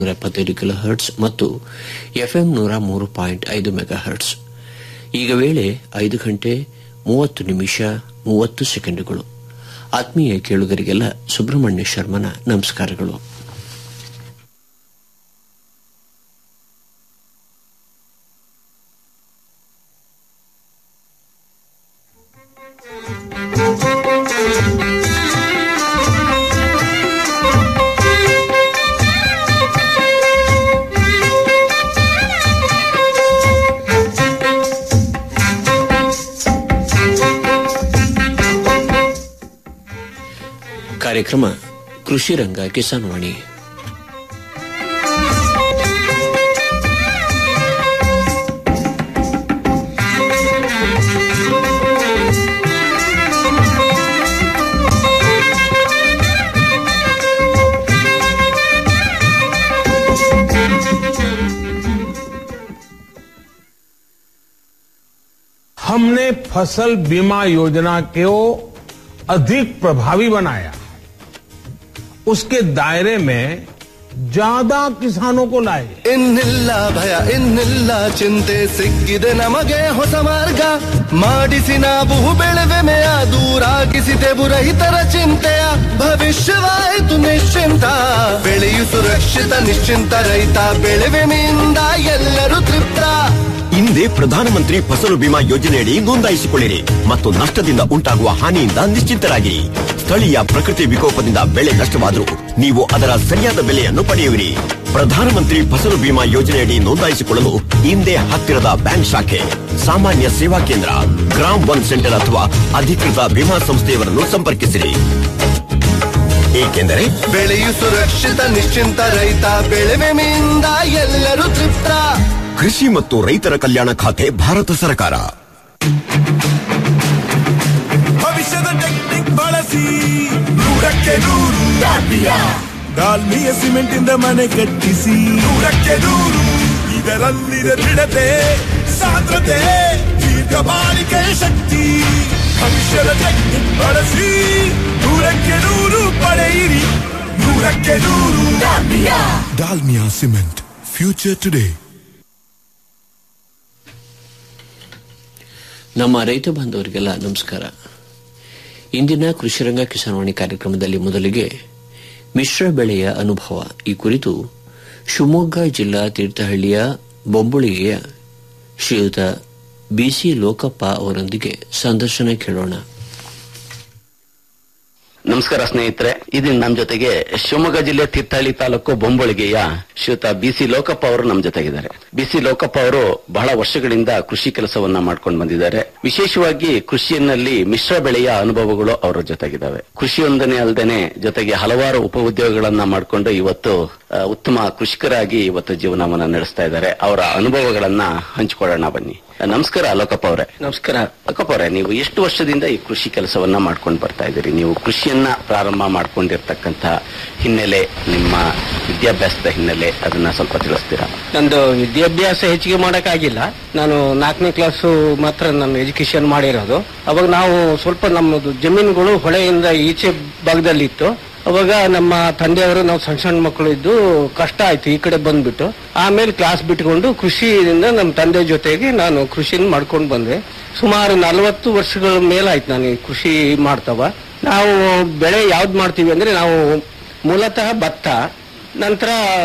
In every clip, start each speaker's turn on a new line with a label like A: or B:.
A: ನೂರ ಎಪ್ಪತ್ತೈದು kilo hertz ಮತ್ತು ಎಫ್ಎಂ ನೂರ ಮೂರು ಪಾಯಿಂಟ್ ಐದು ಮೆಗಾ ಹರ್ಟ್ಸ್ ಈಗ ವೇಳೆ ಐದು ಗಂಟೆ ಮೂವತ್ತು ನಿಮಿಷ ಮೂವತ್ತು ಸೆಕೆಂಡುಗಳು ಆತ್ಮೀಯ ಕೇಳುಗರಿಗೆಲ್ಲ ಸುಬ್ರಹ್ಮಣ್ಯ ಶರ್ಮನ ನಮಸ್ಕಾರಗಳು ಕಾರ್ಯಕ್ರಮ ಕೃಷಿ ರಂಗ ಕಿಸಾನ್ ವಾಣಿ
B: हमने फसल बीमा योजना को अधिक प्रभावी बनाया उसके दायरे में ज्यादा किसानों को लाए
C: ಇನ್ನಿಲ್ಲ ಭಯ ಇನ್ನಿಲ್ಲ ಚಿಂತೆ ಸಿಕ್ಕಿದೆ ನಮಗೆ ಹೊಸ ಮಾರ್ಗ ಮಾಡಿಸಿ ನಾವು ಬೆಳೆವೆಮೆಯ ದೂರಾಗಿಸಿದೆವು ರೈತರ ಚಿಂತೆಯ ಭವಿಷ್ಯವಾಯಿತು ನಿಶ್ಚಿಂತ ಬೆಳೆಯು ಸುರಕ್ಷಿತ ನಿಶ್ಚಿಂತ ರೈತ ಬೆಳೆವೆಮೆಯಿಂದ ಎಲ್ಲರೂ ತೃಪ್ತ
D: ಹಿಂದೆ ಪ್ರಧಾನಮಂತ್ರಿ ಫಸಲು ಬಿಮಾ ಯೋಜನೆಯಡಿ ನೋಂದಾಯಿಸಿಕೊಳ್ಳಿರಿ ಮತ್ತು ನಷ್ಟದಿಂದ ಉಂಟಾಗುವ ಹಾನಿಯಿಂದ ನಿಶ್ಚಿಂತರಾಗಿರಿ ಸ್ಥಳೀಯ ಪ್ರಕೃತಿ ವಿಕೋಪದಿಂದ ಬೆಳೆ ನಷ್ಟವಾದರೂ ನೀವು ಅದರ ಸರಿಯಾದ ಬೆಲೆಯನ್ನು ಪಡೆಯುವಿರಿ ಪ್ರಧಾನಮಂತ್ರಿ ಫಸಲು ಬಿಮಾ ಯೋಜನೆಯಡಿ ನೋಂದಾಯಿಸಿಕೊಳ್ಳಲು ಹಿಂದೆ ಹತ್ತಿರದ ಬ್ಯಾಂಕ್ ಶಾಖೆ ಸಾಮಾನ್ಯ ಸೇವಾ ಕೇಂದ್ರ ಗ್ರಾಮ್ ಒನ್ ಸೆಂಟರ್ ಅಥವಾ ಅಧಿಕೃತ ವಿಮಾ ಸಂಸ್ಥೆಯವರನ್ನು ಸಂಪರ್ಕಿಸಿರಿ ಏಕೆಂದರೆ
C: ಬೆಳೆಯು ಸುರಕ್ಷಿತ ನಿಶ್ಚಿಂತ ರೈತ ಬೆಳೆವೆಮೆಯಿಂದ ಎಲ್ಲರೂ ತೃಪ್ತ
D: ಕೃಷಿ ಮತ್ತು ರೈತರ ಕಲ್ಯಾಣ ಖಾತೆ ಭಾರತ ಸರ್ಕಾರ
E: ಭವಿಷ್ಯದ ಟೆಕ್ನಿಕ್ ಬಳಸಿ ನೂರಕ್ಕೆ ನೂರು ಡಾಲ್ಮಿಯ ಸಿಮೆಂಟ್ ಇಂದ ಮನೆ ಕಟ್ಟಿಸಿ ನೂರಕ್ಕೆ ನೂರು ಇದರಲ್ಲಿದೆ ದೃಢತೆ ಸಾಂದ್ರತೆ ದೀರ್ಘ ಬಾಳಿಕೆಯ ಶಕ್ತಿ ಭವಿಷ್ಯದ ಟೆಕ್ನಿಕ್ ಬಳಸಿ ನೂರಕ್ಕೆ ನೂರು ಪಡೆಯಿರಿ ನೂರಕ್ಕೆ ನೂರು ಡಾಲ್ಮಿಯಾ ಸಿಮೆಂಟ್ ಫ್ಯೂಚರ್ ಟುಡೇ
A: ನಮ್ಮ ರೈತ ಬಾಂಧವರಿಗೆಲ್ಲ ನಮಸ್ಕಾರ ಇಂದಿನ ಕೃಷಿರಂಗ ಕಿಸಾನ್ವಾಣಿ ಕಾರ್ಯಕ್ರಮದಲ್ಲಿ ಮೊದಲಿಗೆ ಮಿಶ್ರ ಬೆಳೆಯ ಅನುಭವ ಈ ಕುರಿತು ಶಿವಮೊಗ್ಗ ಜಿಲ್ಲಾ ತೀರ್ಥಹಳ್ಳಿಯ ಬೊಂಬುಳಿಗೆಯ ಶ್ರೀಯುತ ಬಿಸಿ ಲೋಕಪ್ಪ ಅವರೊಂದಿಗೆ ಸಂದರ್ಶನ ಕೇಳೋಣ
F: ನಮಸ್ಕಾರ ಸ್ನೇಹಿತರೆ ಇದು ನಮ್ಮ ಜೊತೆಗೆ ಶಿವಮೊಗ್ಗ ಜಿಲ್ಲೆ ತೀರ್ಥಹಳ್ಳಿ ತಾಲೂಕು ಬೊಂಬೊಳಿಗೆಯ ಶ್ರೀಯುತ ಬಿಸಿ ಲೋಕಪ್ಪ ಅವರು ನಮ್ಮ ಜೊತೆಗಿದ್ದಾರೆ ಬಿಸಿ ಲೋಕಪ್ಪ ಅವರು ಬಹಳ ವರ್ಷಗಳಿಂದ ಕೃಷಿ ಕೆಲಸವನ್ನ ಮಾಡ್ಕೊಂಡು ಬಂದಿದ್ದಾರೆ ವಿಶೇಷವಾಗಿ ಕೃಷಿಯಲ್ಲಿ ಮಿಶ್ರ ಬೆಳೆಯ ಅನುಭವಗಳು ಅವರ ಜೊತೆಗಿದ್ದಾವೆ ಕೃಷಿಯೊಂದನೇ ಅಲ್ಲದೇನೆ ಜೊತೆಗೆ ಹಲವಾರು ಉಪ ಉದ್ಯೋಗಗಳನ್ನ ಮಾಡಿಕೊಂಡು ಇವತ್ತು ಆ, ಉತ್ತಮ ಕೃಷಿಕರಾಗಿ ಇವತ್ತು ಜೀವನವನ್ನ ನಡೆಸ್ತಾ ಇದ್ದಾರೆ ಅವರ ಅನುಭವಗಳನ್ನ ಹಂಚಿಕೊಳ್ಳೋಣ ಬನ್ನಿ ನಮಸ್ಕಾರ ಲೋಕಪ್ಪ ಅವರೇ
A: ನಮಸ್ಕಾರ
F: ಲೋಕಪ್ಪ ಅವರೇ ನೀವು ಎಷ್ಟು ವರ್ಷದಿಂದ ಈ ಕೃಷಿ ಕೆಲಸವನ್ನ ಮಾಡ್ಕೊಂಡು ಬರ್ತಾ ಇದ್ದೀರಿ ನೀವು ಕೃಷಿಯನ್ನ ಪ್ರಾರಂಭ ಮಾಡ್ಕೊಂಡಿರ್ತಕ್ಕಂಥ ಹಿನ್ನೆಲೆ ನಿಮ್ಮ ವಿದ್ಯಾಭ್ಯಾಸದ ಹಿನ್ನೆಲೆ ಅದನ್ನ ಸ್ವಲ್ಪ ತಿಳಿಸ್ತೀರಾ
G: ನಂದು ವಿದ್ಯಾಭ್ಯಾಸ ಹೆಚ್ಚಿಗೆ ಮಾಡಕ್ಕಾಗಿಲ್ಲ ನಾನು ನಾಲ್ಕನೇ ಕ್ಲಾಸ್ ಮಾತ್ರ ನಾನು ಎಜುಕೇಶನ್ ಮಾಡಿರೋದು ಅವಾಗ ನಾವು ಸ್ವಲ್ಪ ನಮ್ಮದು ಜಮೀನುಗಳು ಹೊಳೆಯಿಂದ ಈಚೆ ಭಾಗದಲ್ಲಿತ್ತು ಅವಾಗ ನಮ್ಮ ತಂದೆಯವರು ನಾವು ಸಣ್ಣ ಸಣ್ಣ ಮಕ್ಕಳು ಇದ್ದು ಕಷ್ಟ ಆಯ್ತು ಈ ಕಡೆ ಬಂದ್ಬಿಟ್ಟು ಆಮೇಲೆ ಕ್ಲಾಸ್ ಬಿಟ್ಕೊಂಡು ಕೃಷಿಯಿಂದ ನಮ್ಮ ತಂದೆ ಜೊತೆಗೆ ನಾನು ಕೃಷಿನ ಮಾಡ್ಕೊಂಡು ಬಂದೆ ಸುಮಾರು ನಲವತ್ತು ವರ್ಷಗಳ ಮೇಲಾಯ್ತು ನಾನು ಈ ಕೃಷಿ ಮಾಡ್ತವ ನಾವು ಬೆಳೆ ಯಾವ್ದು ಮಾಡ್ತೀವಿ ಅಂದ್ರೆ ನಾವು ಮೂಲತಃ ಭತ್ತ ನಂತರ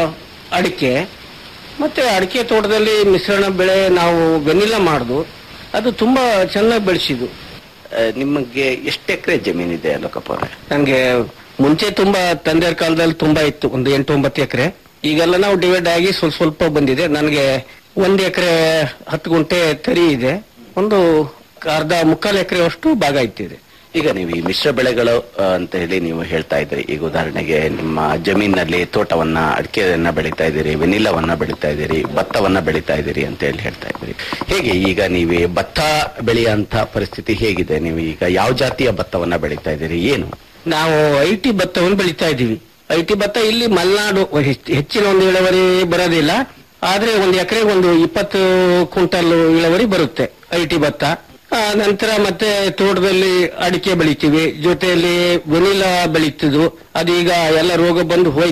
G: ಅಡಿಕೆ ಮತ್ತೆ ಅಡಿಕೆ ತೋಟದಲ್ಲಿ ಮಿಶ್ರಣ ಬೆಳೆ ನಾವು ವೆನಿಲ್ಲ ಮಾಡುದು ಅದು ತುಂಬಾ ಚೆನ್ನಾಗಿ ಬೆಳೆಸಿದ್ದು
F: ಆ, ನಿಮಗೆ ಎಷ್ಟು ಎಕರೆ ಜಮೀನಿದೆ ಲೋಕಪ್ಪ ಅವರೇ
G: ನನಗೆ ಮುಂಚೆ ತುಂಬಾ ತಂದೆಯ ಕಾಲದಲ್ಲಿ ತುಂಬಾ ಇತ್ತು ಒಂದು ಎಂಟು ಒಂಬತ್ತು ಎಕರೆ ಈಗೆಲ್ಲ ನಾವು ಡಿವೈಡ್ ಆಗಿ ಸ್ವಲ್ಪ ಸ್ವಲ್ಪ ಬಂದಿದೆ ನನಗೆ ಒಂದು ಎಕರೆ ಹತ್ತು ಗುಂಟೆ ತರಿ ಇದೆ ಒಂದು ಅರ್ಧ ಮುಕ್ಕಾಲು ಎಕರೆ ಅಷ್ಟು ಭಾಗ ಇಟ್ಟಿದೆ
F: ಈಗ ನೀವು ಈ ಮಿಶ್ರ ಬೆಳೆಗಳು ಆ, ಅಂತ ಹೇಳಿ ನೀವು ಹೇಳ್ತಾ ಇದ್ರಿ ಈಗ ಉದಾಹರಣೆಗೆ ನಿಮ್ಮ ಜಮೀನಿನಲ್ಲಿ ತೋಟವನ್ನ ಅಡಿಕೆಯನ್ನ ಬೆಳೀತಾ ಇದ್ದೀರಿ ವೆನಿಲವನ್ನ ಬೆಳೀತಾ ಇದ್ದೀರಿ ಭತ್ತವನ್ನ ಬೆಳೀತಾ ಇದ್ದೀರಿ ಅಂತ ಹೇಳಿ ಹೇಳ್ತಾ ಇದ್ರಿ ಹೇಗೆ ಈಗ ನೀವು ಭತ್ತ ಬೆಳೆಯುವಂತ ಪರಿಸ್ಥಿತಿ ಹೇಗಿದೆ ನೀವು ಈಗ ಯಾವ ಜಾತಿಯ ಭತ್ತವನ್ನ ಬೆಳೀತಾ ಇದ್ದೀರಿ ಏನು
G: ನಾವು ಐ ಟಿ ಭತ್ತವನ್ನು ಬೆಳೀತಾ ಇದ್ದೀವಿ ಐ ಟಿ ಭತ್ತ ಇಲ್ಲಿ ಮಲೆನಾಡು ಹೆಚ್ಚ್- ಹೆಚ್ಚಿನ ಒಂದು ಇಳುವರಿ ಬರೋದಿಲ್ಲ ಆದ್ರೆ ಒಂದು ಎಕರೆಗೆ ಒಂದು ಇಪ್ಪತ್ತು ಕ್ವಿಂಟಲ್ ಇಳುವರಿ ಬರುತ್ತೆ ಐ ಟಿ ಭತ್ತ ಆ, ನಂತರ ಮತ್ತೆ ತೋಟದಲ್ಲಿ ಅಡಿಕೆ ಬೆಳಿತೀವಿ ಜೊತೆಯಲ್ಲಿ ವೆನಿಲಾ ಬೆಳೀತಿದ್ವು ಅದೀಗ ಎಲ್ಲ ರೋಗ ಬಂದು ಹೋಯ್ತು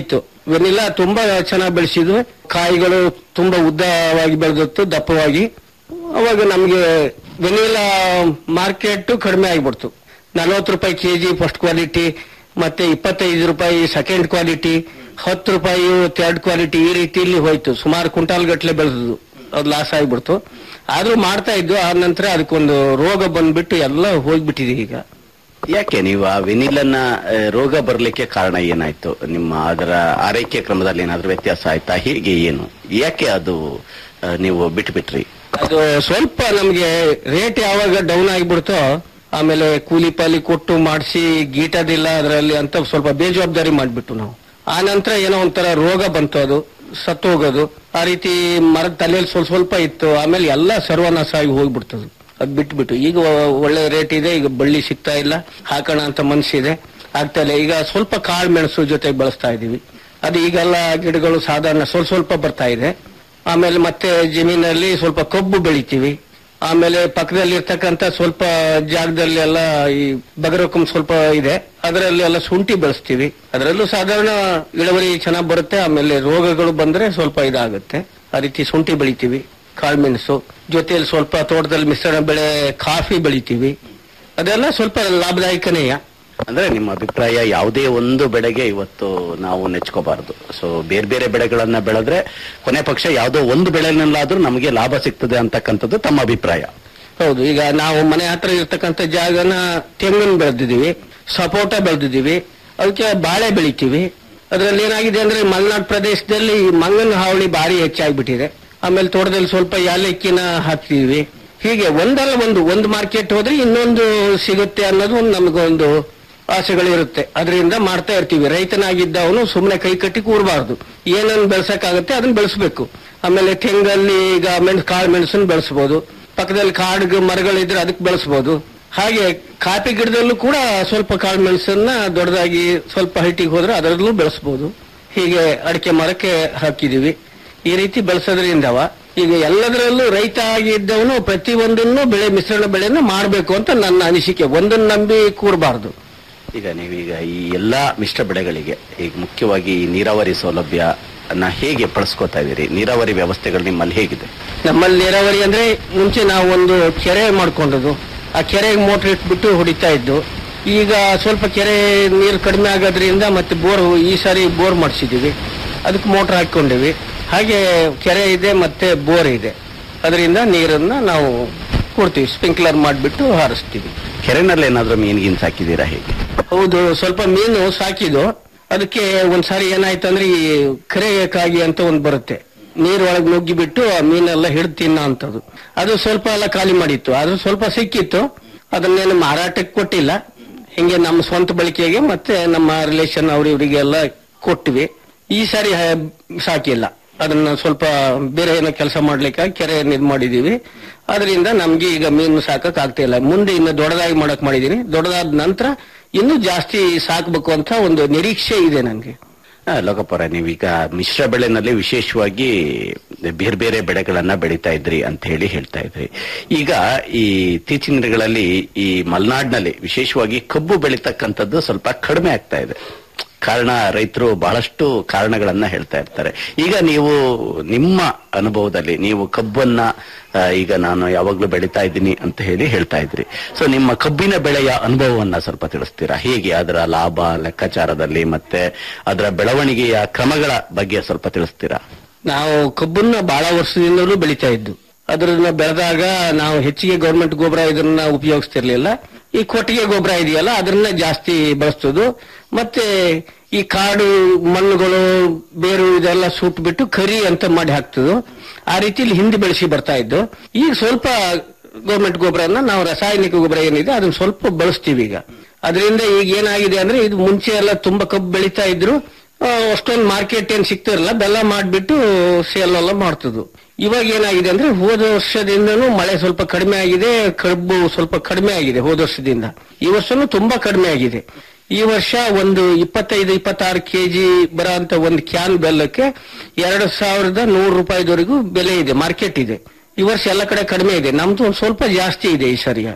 G: ವೆನಿಲಾ ತುಂಬಾ ಚೆನ್ನಾಗಿ ಬೆಳೆಸಿದ್ವಿ ಕಾಯಿಗಳು ತುಂಬಾ ಉದ್ದವಾಗಿ ಬೆಳೆದಿತ್ತು ದಪ್ಪವಾಗಿ ಅವಾಗ ನಮ್ಗೆ ವೆನಿಲಾ ಮಾರ್ಕೆಟ್ ಕಡಿಮೆ ಆಗಿಬಿಡ್ತು ನಲವತ್ತು ರೂಪಾಯಿ ಕೆಜಿ ಫಸ್ಟ್ ಕ್ವಾಲಿಟಿ ಮತ್ತೆ ಇಪ್ಪತ್ತೈದು ರೂಪಾಯಿ ಸೆಕೆಂಡ್ ಕ್ವಾಲಿಟಿ ಹತ್ತು ರೂಪಾಯಿ ಥರ್ಡ್ ಕ್ವಾಲಿಟಿ ಈ ರೀತಿಯಲ್ಲಿ ಹೋಯ್ತು ಸುಮಾರು ಕ್ವಿಂಟಾಲ್ ಗಟ್ಲೆ ಬೆಳೆದು ಅದು ಲಾಸ್ ಆಗಿಬಿಡ್ತು ಆದ್ರೂ ಮಾಡ್ತಾ ಇದ್ದು ಆ ನಂತರ ಅದಕ್ಕೊಂದು ರೋಗ ಬಂದ್ಬಿಟ್ಟು ಎಲ್ಲ ಹೋಗ್ಬಿಟ್ಟಿದೆ ಈಗ
F: ಯಾಕೆ ನೀವು ಆ ವೆನಿಲನ್ನ ಆ, ರೋಗ ಬರಲಿಕ್ಕೆ ಕಾರಣ ಏನಾಯ್ತು ನಿಮ್ಮ ಅದರ ಆರೈಕೆ ಕ್ರಮದಲ್ಲಿ ಏನಾದ್ರೂ ವ್ಯತ್ಯಾಸ ಆಯ್ತಾ ಹೇಗೆ ಏನು ಯಾಕೆ ಅದು ಆ, ನೀವು ಬಿಟ್ಬಿಟ್ರಿ
G: ಅದು ಸ್ವಲ್ಪ ನಮ್ಗೆ ರೇಟ್ ಯಾವಾಗ ಡೌನ್ ಆಗಿಬಿಡ್ತೋ ಆಮೇಲೆ ಕೂಲಿ ಪಾಲಿ ಕೊಟ್ಟು ಮಾಡಿಸಿ ಗೀಟದಿಲ್ಲ ಅದರಲ್ಲಿ ಅಂತ ಸ್ವಲ್ಪ ಬೇಜವಾಬ್ದಾರಿ ಮಾಡ್ಬಿಟ್ಟು ನಾವು ಆ ನಂತರ ಏನೋ ಒಂಥರ ರೋಗ ಬಂತು ಅದು ಸತ್ತು ಹೋಗೋದು ಆ ರೀತಿ ಮರದ ತಲೆಯಲ್ಲಿ ಸ್ವಲ್ಪ ಸ್ವಲ್ಪ ಇತ್ತು ಆಮೇಲೆ ಎಲ್ಲ ಸರ್ವನಾಶ ಆಗಿ ಹೋಗ್ಬಿಡ್ತದು ಅದ್ ಬಿಟ್ಬಿಟ್ಟು ಈಗ ಒ- ಒಳ್ಳೆ ರೇಟ್ ಇದೆ ಈಗ ಬಳ್ಳಿ ಸಿಗ್ತಾ ಇಲ್ಲ ಹಾಕೋಣ ಅಂತ ಮನ್ಸಿದೆ ಆಗ್ತಾ ಇಲ್ಲ ಈಗ ಸ್ವಲ್ಪ ಕಾಳು ಮೆಣಸು ಜೊತೆ ಬಳಸ್ತಾ ಇದೀವಿ ಅದು ಈಗೆಲ್ಲ ಗಿಡಗಳು ಸಾಧಾರಣ ಸ್ವಲ್ಪ ಸ್ವಲ್ಪ ಬರ್ತಾ ಇದೆ ಆಮೇಲೆ ಮತ್ತೆ ಜಮೀನಲ್ಲಿ ಸ್ವಲ್ಪ ಕಬ್ಬು ಬೆಳಿತೀವಿ ಆಮೇಲೆ ಪಕ್ಕದಲ್ಲಿ ಇರ್ತಕ್ಕಂತ ಸ್ವಲ್ಪ ಜಾಗದಲ್ಲಿ ಎಲ್ಲ ಈ ಬಗರಕಂ ಸ್ವಲ್ಪ ಇದೆ ಅದರಲ್ಲಿ ಎಲ್ಲ ಶುಂಠಿ ಬೆಳೆಸ್ತೀವಿ ಅದರಲ್ಲೂ ಸಾಧಾರಣ ಇಳುವರಿ ಚೆನ್ನಾಗಿ ಬರುತ್ತೆ ಆಮೇಲೆ ರೋಗಗಳು ಬಂದ್ರೆ ಸ್ವಲ್ಪ ಇದಾಗುತ್ತೆ ಆ ರೀತಿ ಶುಂಠಿ ಬೆಳಿತೀವಿ ಕಾಳುಮೆಣಸು ಜೊತೆಯಲ್ಲಿ ಸ್ವಲ್ಪ ತೋಟದಲ್ಲಿ ಮಿಶ್ರಣ ಬೆಳೆ ಕಾಫಿ ಬೆಳಿತೀವಿ ಅದೆಲ್ಲ ಸ್ವಲ್ಪ ಲಾಭದಾಯಕನೇಯ
F: ಅಂದ್ರೆ ನಿಮ್ಮ ಅಭಿಪ್ರಾಯ ಯಾವುದೇ ಒಂದು ಬೆಳೆಗೆ ಇವತ್ತು ನಾವು ನೆಚ್ಕೋಬಾರದು ಸೊ ಬೇರೆ ಬೇರೆ ಬೆಳೆಗಳನ್ನ ಬೆಳೆದ್ರೆ ಕೊನೆ ಪಕ್ಷ ಯಾವುದೋ ಒಂದು ಬೆಳೆನಲ್ಲಾದ್ರೂ ನಮಗೆ ಲಾಭ ಸಿಗ್ತದೆ ಅಂತಕ್ಕಂಥದ್ದು ತಮ್ಮ ಅಭಿಪ್ರಾಯ
G: ಹೌದು ಈಗ ನಾವು ಮನೆ ಹತ್ರ ಇರ್ತಕ್ಕಂಥ ಜಾಗನ ತೆಂಗಿನ ಬೆಳೆದಿದ್ದೀವಿ ಸಪೋಟ ಬೆಳೆದಿದ್ದೀವಿ ಅದಕ್ಕೆ ಬಾಳೆ ಬೆಳಿತೀವಿ ಅದರಲ್ಲಿ ಏನಾಗಿದೆ ಅಂದ್ರೆ ಮಲೆನಾಡು ಪ್ರದೇಶದಲ್ಲಿ ಈ ಮಂಗನ ಹಾವಳಿ ಭಾರಿ ಹೆಚ್ಚಾಗ್ಬಿಟ್ಟಿದೆ ಆಮೇಲೆ ತೋಟದಲ್ಲಿ ಸ್ವಲ್ಪ ಯಾಲಕ್ಕಿನ ಹಾಕ್ತಿದೀವಿ ಹೀಗೆ ಒಂದಲ್ಲ ಒಂದು ಒಂದು ಮಾರ್ಕೆಟ್ ಹೋದ್ರೆ ಇನ್ನೊಂದು ಸಿಗುತ್ತೆ ಅನ್ನೋದು ಒಂದು ನಮಗೊಂದು ಆಸೆಗಳಿರುತ್ತೆ ಅದರಿಂದ ಮಾಡ್ತಾ ಇರ್ತೀವಿ ರೈತನಾಗಿದ್ದವನು ಸುಮ್ಮನೆ ಕೈ ಕಟ್ಟಿ ಕೂರಬಾರ್ದು ಏನನ್ನು ಬೆಳ್ಸಕ್ಕಾಗತ್ತೆ ಅದನ್ನ ಬೆಳೆಸ್ಬೇಕು ಆಮೇಲೆ ತೆಂಗಲ್ಲಿ ಈಗ ಮೆಣಸು ಕಾಳು ಮೆಣಸನ್ನು ಬೆಳೆಸ್ಬೋದು ಪಕ್ಕದಲ್ಲಿ ಕಾಡು ಮರಗಳಿದ್ರೆ ಅದಕ್ಕೆ ಬೆಳೆಸ್ಬೋದು ಹಾಗೆ ಕಾಫಿ ಗಿಡದಲ್ಲೂ ಕೂಡ ಸ್ವಲ್ಪ ಕಾಳು ಮೆಣಸನ್ನ ದೊಡ್ಡದಾಗಿ ಸ್ವಲ್ಪ ಹೈಟಿಗೆ ಹೋದ್ರೆ ಅದರಲ್ಲೂ ಬೆಳೆಸ್ಬೋದು ಹೀಗೆ ಅಡಿಕೆ ಮರಕ್ಕೆ ಹಾಕಿದೀವಿ ಈ ರೀತಿ ಬೆಳೆಸೋದ್ರಿಂದವ ಈಗ ಎಲ್ಲದರಲ್ಲೂ ರೈತ ಆಗಿದ್ದವನು ಪ್ರತಿಯೊಂದನ್ನು ಬೆಳೆ ಮಿಶ್ರಣ ಬೆಳೆಯನ್ನು ಮಾಡಬೇಕು ಅಂತ ನನ್ನ ಅನಿಸಿಕೆ ಒಂದನ್ನು ನಂಬಿ ಕೂರಬಾರ್ದು
F: ಈಗ ನೀವೀಗ ಈ ಎಲ್ಲಾ ಮಿಶ್ರ ಬೆಳೆಗಳಿಗೆ ಈಗ ಮುಖ್ಯವಾಗಿ ಈ ನೀರಾವರಿ ಸೌಲಭ್ಯ ಅನ್ನ ಹೇಗೆ ಬಳಸ್ಕೋತಾ ಇದೀರಿ ನೀರಾವರಿ ವ್ಯವಸ್ಥೆಗಳು ನಿಮ್ಮಲ್ಲಿ ಹೇಗಿದೆ
G: ನಮ್ಮಲ್ಲಿ ನೀರಾವರಿ ಅಂದ್ರೆ ಮುಂಚೆ ನಾವು ಒಂದು ಕೆರೆ ಮಾಡ್ಕೊಂಡದು ಆ ಕೆರೆಗೆ ಮೋಟರ್ ಇಟ್ಬಿಟ್ಟು ಹೊಡಿತಾ ಇದ್ದು ಈಗ ಸ್ವಲ್ಪ ಕೆರೆ ನೀರು ಕಡಿಮೆ ಆಗೋದ್ರಿಂದ ಮತ್ತೆ ಬೋರ್ ಈ ಸಾರಿ ಬೋರ್ ಮಾಡಿಸಿದೀವಿ ಅದಕ್ಕೆ ಮೋಟರ್ ಹಾಕೊಂಡಿವಿ ಹಾಗೆ ಕೆರೆ ಇದೆ ಮತ್ತೆ ಬೋರ್ ಇದೆ ಅದರಿಂದ ನೀರನ್ನ ನಾವು ಕೊಡ್ತೀವಿ ಸ್ಪ್ರಿಂಕ್ಲರ್ ಮಾಡಿಬಿಟ್ಟು ಹಾರಿಸ್ತೀವಿ
F: ಕೆರೆನಲ್ಲಿ ಏನಾದ್ರೂ ಮೀನ್ಗಿನ್ ಸಾಕಿದೀರಾ ಹೇಗೆ
G: ಹೌದು ಸ್ವಲ್ಪ ಮೀನು ಸಾಕಿದ್ದು ಅದಕ್ಕೆ ಒಂದ್ಸಾರಿ ಏನಾಯ್ತು ಅಂದ್ರೆ ಈ ಕರೆಕಾಗಿ ಅಂತ ಒಂದ್ ಬರುತ್ತೆ ನೀರೊಳಗೆ ನುಗ್ಗಿಬಿಟ್ಟು ಆ ಮೀನೆಲ್ಲ ಹಿಡಿದು ತಿನ್ನೋ ಅಂತದ್ದು ಅದು ಸ್ವಲ್ಪ ಎಲ್ಲ ಖಾಲಿ ಮಾಡಿತ್ತು ಅದು ಸ್ವಲ್ಪ ಸಿಕ್ಕಿತ್ತು ಅದನ್ನೇನು ಮಾರಾಟಕ್ಕೆ ಕೊಟ್ಟಿಲ್ಲ ಹಿಂಗೆ ನಮ್ಮ ಸ್ವಂತ ಬಳಕೆಗೆ ಮತ್ತೆ ನಮ್ಮ ರಿಲೇಷನ್ ಅವ್ರ ಇವರಿಗೆಲ್ಲ ಕೊಟ್ವಿ ಈ ಸಾರಿ ಹ- ಸಾಕಿಲ್ಲ ಅದನ್ನ ಸ್ವಲ್ಪ ಬೇರೆ ಏನೋ ಕೆಲಸ ಮಾಡ್ಲಿಕ್ಕೆ ಕೆರೆ ಇದು ಮಾಡಿದೀವಿ ಅದರಿಂದ ನಮ್ಗೆ ಈಗ ಮೀನು ಸಾಕಕ್ ಆಗ್ತಾ ಇಲ್ಲ ಮುಂದೆ ಇನ್ನು ದೊಡ್ಡದಾಗಿ ಮಾಡಕ್ ಮಾಡಿದೀನಿ ದೊಡ್ಡದಾದ ನಂತರ ಇನ್ನೂ ಜಾಸ್ತಿ ಸಾಕ್ಬೇಕು ಅಂತ ಒಂದು ನಿರೀಕ್ಷೆ ಇದೆ ನನ್ಗೆ
F: ಆ, ಲೋಕಪ್ಪರ ನೀವೀಗ ಮಿಶ್ರ ಬೆಳೆನಲ್ಲಿ ವಿಶೇಷವಾಗಿ ಬೇರೆ ಬೇರೆ ಬೆಳೆಗಳನ್ನ ಬೆಳೀತಾ ಇದ್ರಿ ಅಂತ ಹೇಳಿ ಹೇಳ್ತಾ ಇದ್ರಿ ಈಗ ಈ ಇತ್ತೀಚಿನ ದಿನಗಳಲ್ಲಿ ಈ ಮಲೆನಾಡಿನಲ್ಲಿ ವಿಶೇಷವಾಗಿ ಕಬ್ಬು ಬೆಳೀತಕ್ಕಂಥದ್ದು ಸ್ವಲ್ಪ ಕಡಿಮೆ ಆಗ್ತಾ ಇದೆ ಕಾರಣ ರೈತರು ಬಹಳಷ್ಟು ಕಾರಣಗಳನ್ನ ಹೇಳ್ತಾ ಇರ್ತಾರೆ ಈಗ ನೀವು ನಿಮ್ಮ ಅನುಭವದಲ್ಲಿ ನೀವು ಕಬ್ಬನ್ನ ಆ, ಈಗ ನಾನು ಯಾವಾಗ್ಲೂ ಬೆಳೀತಾ ಇದ್ದೀನಿ ಅಂತ ಹೇಳಿ ಹೇಳ್ತಾ ಇದ್ರಿ ಸೊ ನಿಮ್ಮ ಕಬ್ಬಿನ ಬೆಳೆಯ ಅನುಭವವನ್ನ ಸ್ವಲ್ಪ ತಿಳಿಸ್ತೀರಾ ಹೇಗೆ ಅದರ ಲಾಭ ಲೆಕ್ಕಾಚಾರದಲ್ಲಿ ಮತ್ತೆ ಅದರ ಬೆಳವಣಿಗೆಯ ಕ್ರಮಗಳ ಬಗ್ಗೆ ಸ್ವಲ್ಪ ತಿಳಿಸ್ತೀರಾ
G: ನಾವು ಕಬ್ಬನ್ನ ಬಹಳ ವರ್ಷದಿಂದಲೂ ಬೆಳಿತಾ ಇದ್ದು ಅದನ್ನ ಬೆಳೆದಾಗ ನಾವು ಹೆಚ್ಚಿಗೆ ಗೌರ್ಮೆಂಟ್ ಗೊಬ್ಬರ ಇದನ್ನ ಉಪಯೋಗಿಸ್ತಿರ್ಲಿಲ್ಲ ಈ ಕೊಟ್ಟಿಗೆ ಗೊಬ್ಬರ ಇದೆಯಲ್ಲ ಅದನ್ನ ಜಾಸ್ತಿ ಬಳಸ್ತದು ಮತ್ತೆ ಈ ಕಾಡು ಮಣ್ಣುಗಳು ಬೇರು ಇದೆಲ್ಲ ಸುಟ್ಬಿಟ್ಟು ಕರಿ ಅಂತ ಮಾಡಿ ಹಾಕ್ತದು ಆ ರೀತಿಲಿ ಹಿಂದೆ ಬೆಳೆಸಿ ಬರ್ತಾ ಇದ್ದು ಈಗ ಸ್ವಲ್ಪ ಗೌರ್ಮೆಂಟ್ ಗೊಬ್ಬರನ ನಾವು ರಾಸಾಯನಿಕ ಗೊಬ್ಬರ ಏನಿದೆ ಅದನ್ನ ಸ್ವಲ್ಪ ಬಳಸ್ತೀವಿ ಈಗ ಅದರಿಂದ ಈಗ ಏನಾಗಿದೆ ಅಂದ್ರೆ ಇದು ಮುಂಚೆ ಎಲ್ಲ ತುಂಬಾ ಕಬ್ಬು ಬೆಳೀತಾ ಇದ್ರು ಆ, ಅಷ್ಟೊಂದು ಮಾರ್ಕೆಟ್ ಏನ್ ಸಿಗ್ತಿರಲ್ಲ ಬೆಲ್ಲ ಮಾಡ್ಬಿಟ್ಟು ಸೇಲ್ ಎಲ್ಲ ಮಾಡ್ತದ್ದು ಇವಾಗ ಏನಾಗಿದೆ ಅಂದ್ರೆ ಹೋದ ವರ್ಷದಿಂದನೂ ಮಳೆ ಸ್ವಲ್ಪ ಕಡಿಮೆ ಆಗಿದೆ ಕಬ್ಬು ಸ್ವಲ್ಪ ಕಡಿಮೆ ಆಗಿದೆ ಹೋದ ವರ್ಷದಿಂದ ಈ ವರ್ಷನೂ ತುಂಬಾ ಕಡಿಮೆ ಆಗಿದೆ ಈ ವರ್ಷ ಒಂದು ಇಪ್ಪತ್ತೈದು ಇಪ್ಪತ್ತಾರು ಕೆಜಿ ಬರೋ ಅಂತ ಒಂದು ಕ್ಯಾನ್ ಬೆಲ್ಲಕ್ಕೆ ಎರಡು ಸಾವಿರದ ನೂರು ರೂಪಾಯಿದವರೆಗೂ ಬೆಲೆ ಇದೆ ಮಾರ್ಕೆಟ್ ಇದೆ ಈ ವರ್ಷ ಎಲ್ಲ ಕಡೆ ಕಡಿಮೆ ಇದೆ ನಮ್ದು ಒಂದು ಸ್ವಲ್ಪ ಜಾಸ್ತಿ ಇದೆ ಈ ಸರಿಯ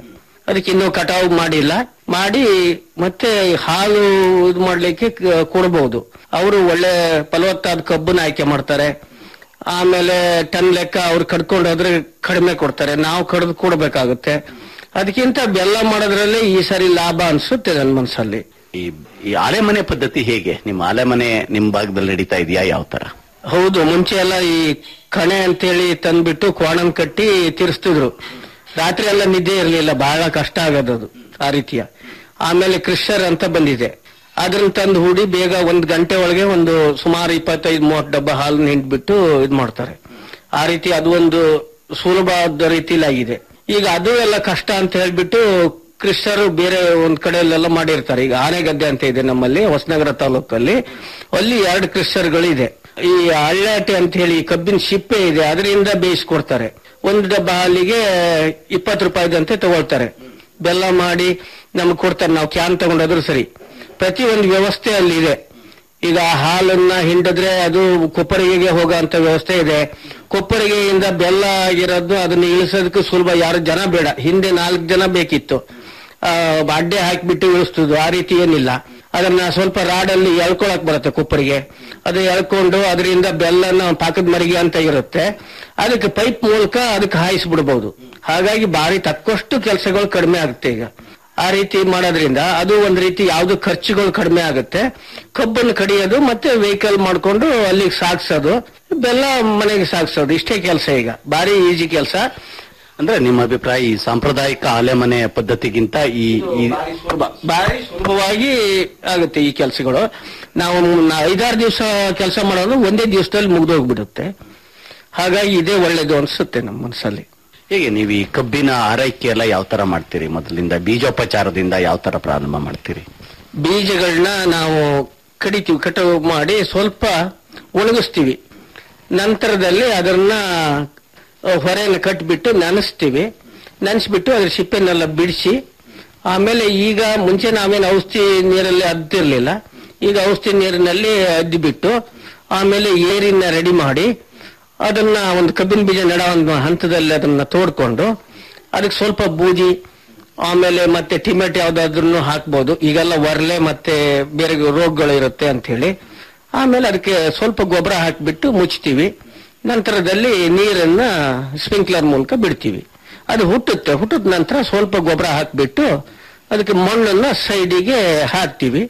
G: ಅದಕ್ಕೆ ಇನ್ನೂ ಕಟಾವು ಮಾಡಿಲ್ಲ ಮಾಡಿ ಮತ್ತೆ ಹಾಲು ಇದು ಮಾಡ್ಲಿಕ್ಕೆ ಕ- ಕೊಡ್ಬೋದು ಅವರು ಒಳ್ಳೆ ಫಲವತ್ತಾದ ಕಬ್ಬನ್ನ ಆಯ್ಕೆ ಮಾಡ್ತಾರೆ ಆಮೇಲೆ ಟನ್ ಲೆಕ್ಕ ಅವ್ರು ಕಡ್ಕೊಂಡು ಹೋದ್ರೆ ಕಡಿಮೆ ಕೊಡ್ತಾರೆ ನಾವು ಕಡ್ದು ಕೊಡ್ಬೇಕಾಗುತ್ತೆ ಅದಕ್ಕಿಂತ ಬೆಲ್ಲ ಮಾಡೋದ್ರಲ್ಲಿ ಈ ಸರಿ ಲಾಭ ಅನ್ಸುತ್ತೆ ನನ್ನ ಮನಸ್ಸಲ್ಲಿ
F: ಈ ಈ ಆಲೆಮನೆ ಪದ್ಧತಿ ಹೇಗೆ ನಿಮ್ಮ ಆಲೆಮನೆ ನಿಮ್ ಭಾಗದಲ್ಲಿ ನಡೀತಾ ಇದೆಯಾ ಯಾವ ತರ
G: ಹೌದು ಮುಂಚೆ ಎಲ್ಲ ಈ ಕಣೆ ಅಂತೇಳಿ ತಂದ್ಬಿಟ್ಟು ಕ್ವಾಣನ್ ಕಟ್ಟಿ ತಿರ್ಸ್ತಿದ್ರು ರಾತ್ರಿ ಎಲ್ಲ ನಿದ್ದೆ ಇರಲಿಲ್ಲ ಬಹಳ ಕಷ್ಟ ಆಗೋದು ಅದು ಆ ರೀತಿಯ ಆಮೇಲೆ ಕ್ರಿಶ್ಚರ್ ಅಂತ ಬಂದಿದೆ ಅದನ್ನ ತಂದು ಹೂಡಿ ಬೇಗ ಒಂದ್ ಗಂಟೆ ಒಳಗೆ ಒಂದು ಸುಮಾರು ಇಪ್ಪತ್ತೈದು ಮೂವತ್ತು ಡಬ್ಬ ಹಾಲು ನಿಂಟ್ಬಿಟ್ಟು ಇದ್ ಮಾಡ್ತಾರೆ ಆ ರೀತಿ ಅದು ಒಂದು ಸುಲಭವಾದ ರೀತಿಲಿ ಆಗಿದೆ ಈಗ ಅದು ಎಲ್ಲ ಕಷ್ಟ ಅಂತ ಹೇಳ್ಬಿಟ್ಟು ಕ್ರಿಶ್ಚರು ಬೇರೆ ಒಂದ್ ಕಡೆಯಲ್ಲೆಲ್ಲ ಮಾಡಿರ್ತಾರೆ ಈಗ ಆನೆಗದ್ದೆ ಅಂತ ಇದೆ ನಮ್ಮಲ್ಲಿ ಹೊಸನಗರ ತಾಲೂಕಲ್ಲಿ ಅಲ್ಲಿ ಎರಡು ಕ್ರಿಶ್ಚರ್ಗಳಿದೆ ಈ ಹಳ್ಳಾಟೆ ಅಂತ ಹೇಳಿ ಕಬ್ಬಿನ ಶಿಪ್ಪೆ ಇದೆ ಅದರಿಂದ ಬೇಯಿಸ್ಕೊಡ್ತಾರೆ ಒಂದು ಡಬ್ಬ ಹಾಲಿಗೆ ಇಪ್ಪತ್ತು ರೂಪಾಯಿದಂತೆ ತಗೊಳ್ತಾರೆ ಬೆಲ್ಲ ಮಾಡಿ ನಮ್ಗೆ ಕೊಡ್ತಾರೆ ನಾವು ಕ್ಯಾನ್ ತಗೊಂಡಾದ್ರೂ ಸರಿ ಪ್ರತಿ ಒಂದು ವ್ಯವಸ್ಥೆ ಅಲ್ಲಿ ಇದೆ ಈಗ ಹಾಲನ್ನ ಹಿಂಡಿದ್ರೆ ಅದು ಕೊಪ್ಪರಿಗೆಗೆ ಹೋಗೋಂತ ವ್ಯವಸ್ಥೆ ಇದೆ ಕೊಪ್ಪರಿಗೆಯಿಂದ ಬೆಲ್ಲ ಆಗಿರೋದು ಅದನ್ನ ಇಳಿಸೋದಕ್ಕೆ ಸುಲಭ ಯಾರು ಜನ ಬೇಡ ಹಿಂದೆ ನಾಲ್ಕು ಜನ ಬೇಕಿತ್ತು ಆ, ಅಡ್ಡೆ ಹಾಕಿಬಿಟ್ಟು ಇಳಿಸ್ತಿದ್ವು ಆ ರೀತಿ ಏನಿಲ್ಲ ಅದನ್ನ ಸ್ವಲ್ಪ ರಾಡಲ್ಲಿ ಎಳ್ಕೊಳಕ್ ಬರುತ್ತೆ ಕೊಪ್ಪರಿಗೆ ಅದು ಎಳ್ಕೊಂಡು ಅದರಿಂದ ಬೆಲ್ಲನ ಪಾಕದ ಮರಿಗೆ ಅಂತ ಇರುತ್ತೆ ಅದಕ್ಕೆ ಪೈಪ್ ಮೂಲಕ ಅದಕ್ಕೆ ಹಾಯಿಸ್ಬಿಡ್ಬಹುದು ಹಾಗಾಗಿ ಬಾರಿ ತಕ್ಕಷ್ಟು ಕೆಲಸಗಳು ಕಡಿಮೆ ಆಗುತ್ತೆ ಈಗ ಆ ರೀತಿ ಮಾಡೋದ್ರಿಂದ ಅದು ಒಂದ್ ರೀತಿ ಯಾವ್ದು ಖರ್ಚುಗಳು ಕಡಿಮೆ ಆಗುತ್ತೆ ಕಬ್ಬನ್ನು ಕಡಿಯೋದು ಮತ್ತೆ ವೆಹಿಕಲ್ ಮಾಡ್ಕೊಂಡು ಅಲ್ಲಿಗೆ ಸಾಗಿಸೋದು ಬೆಲ್ಲ ಮನೆಗೆ ಸಾಗಿಸೋದು ಇಷ್ಟೇ ಕೆಲಸ ಈಗ ಬಾರಿ ಈಜಿ ಕೆಲಸ
F: ಅಂದ್ರೆ ನಿಮ್ಮ ಅಭಿಪ್ರಾಯ ಈ ಸಾಂಪ್ರದಾಯಿಕ ಆಲೆಮನೆ ಪದ್ಧತಿಗಿಂತ ಈ ಈ
G: ಬಾರಿ ಸುಲಭವಾಗಿ ಆಗುತ್ತೆ ಈ ಕೆಲಸಗಳು ನಾವು ನ- ಐದಾರು ದಿವಸ ಕೆಲಸ ಮಾಡೋದು ಒಂದೇ ದಿವಸದಲ್ಲಿ ಮುಗ್ದೋಗ್ಬಿಡುತ್ತೆ ಹಾಗಾಗಿ ಇದೇ ಒಳ್ಳೇದು ಅನ್ಸುತ್ತೆ ನಮ್ಮ ಮನಸ್ಸಲ್ಲಿ
F: ಹೇಗೆ ನೀವು ಈ ಕಬ್ಬಿನ ಆರೈಕೆ ಎಲ್ಲ ಯಾವ ತರ ಮಾಡ್ತೀರಿ ಮೊದಲಿಂದ ಬೀಜೋಪಚಾರದಿಂದ ಯಾವ ತರ ಪ್ರಾರಂಭ ಮಾಡ್ತೀರಿ
G: ಬೀಜಗಳನ್ನ ನಾವು ಕಡಿತೀವಿ ಕಟಾವು ಮಾಡಿ ಸ್ವಲ್ಪ ಒಣಗಿಸ್ತೀವಿ ನಂತರದಲ್ಲಿ ಅದನ್ನ ಆ, ಹೊರೆನ ಕಟ್ಬಿಟ್ಟು ನೆನೆಸ್ತೀವಿ ನೆನೆಸ್ಬಿಟ್ಟು ಅದ್ರ ಸಿಪ್ಪೆನೆಲ್ಲ ಬಿಡಿಸಿ ಆಮೇಲೆ ಈಗ ಮುಂಚೆ ನಾವೇನು ಔಷಧಿ ನೀರಲ್ಲಿ ಅದ್ದಿರ್ಲಿಲ್ಲ ಈಗ ಔಷಧಿ ನೀರಿನಲ್ಲಿ ಅದ್ದಿಬಿಟ್ಟು ಆಮೇಲೆ ಏರಿನ ರೆಡಿ ಮಾಡಿ ಅದನ್ನ ಒಂದು ಕಬ್ಬಿನ ಬೀಜ ನೆಡ ಒಂದು ಹಂತದಲ್ಲಿ ಅದನ್ನ ತೋಡ್ಕೊಂಡು ಅದಕ್ಕೆ ಸ್ವಲ್ಪ ಬೂದಿ ಆಮೇಲೆ ಮತ್ತೆ ಟಿಮೆಟ್ ಯಾವ್ದಾದ್ರು ಹಾಕ್ಬೋದು ಈಗೆಲ್ಲ ಒರ್ಲೆ ಮತ್ತೆ ಬೇರೆ ರೋಗಗಳು ಇರುತ್ತೆ ಅಂತ ಹೇಳಿ ಆಮೇಲೆ ಅದಕ್ಕೆ ಸ್ವಲ್ಪ ಗೊಬ್ಬರ ಹಾಕಿಬಿಟ್ಟು ಮುಚ್ತೀವಿ ನಂತರದಲ್ಲಿ ನೀರನ್ನ ಸ್ಪ್ರಿಂಕ್ಲರ್ ಮೂಲಕ ಬಿಡ್ತೀವಿ ಅದು ಹುಟ್ಟುತ್ತೆ ಹುಟ್ಟಿದ ನಂತರ ಸ್ವಲ್ಪ ಗೊಬ್ಬರ ಹಾಕಿಬಿಟ್ಟು ಅದಕ್ಕೆ ಮಣ್ಣನ್ನ ಸೈಡಿಗೆ ಹಾಕ್ತೀವಿ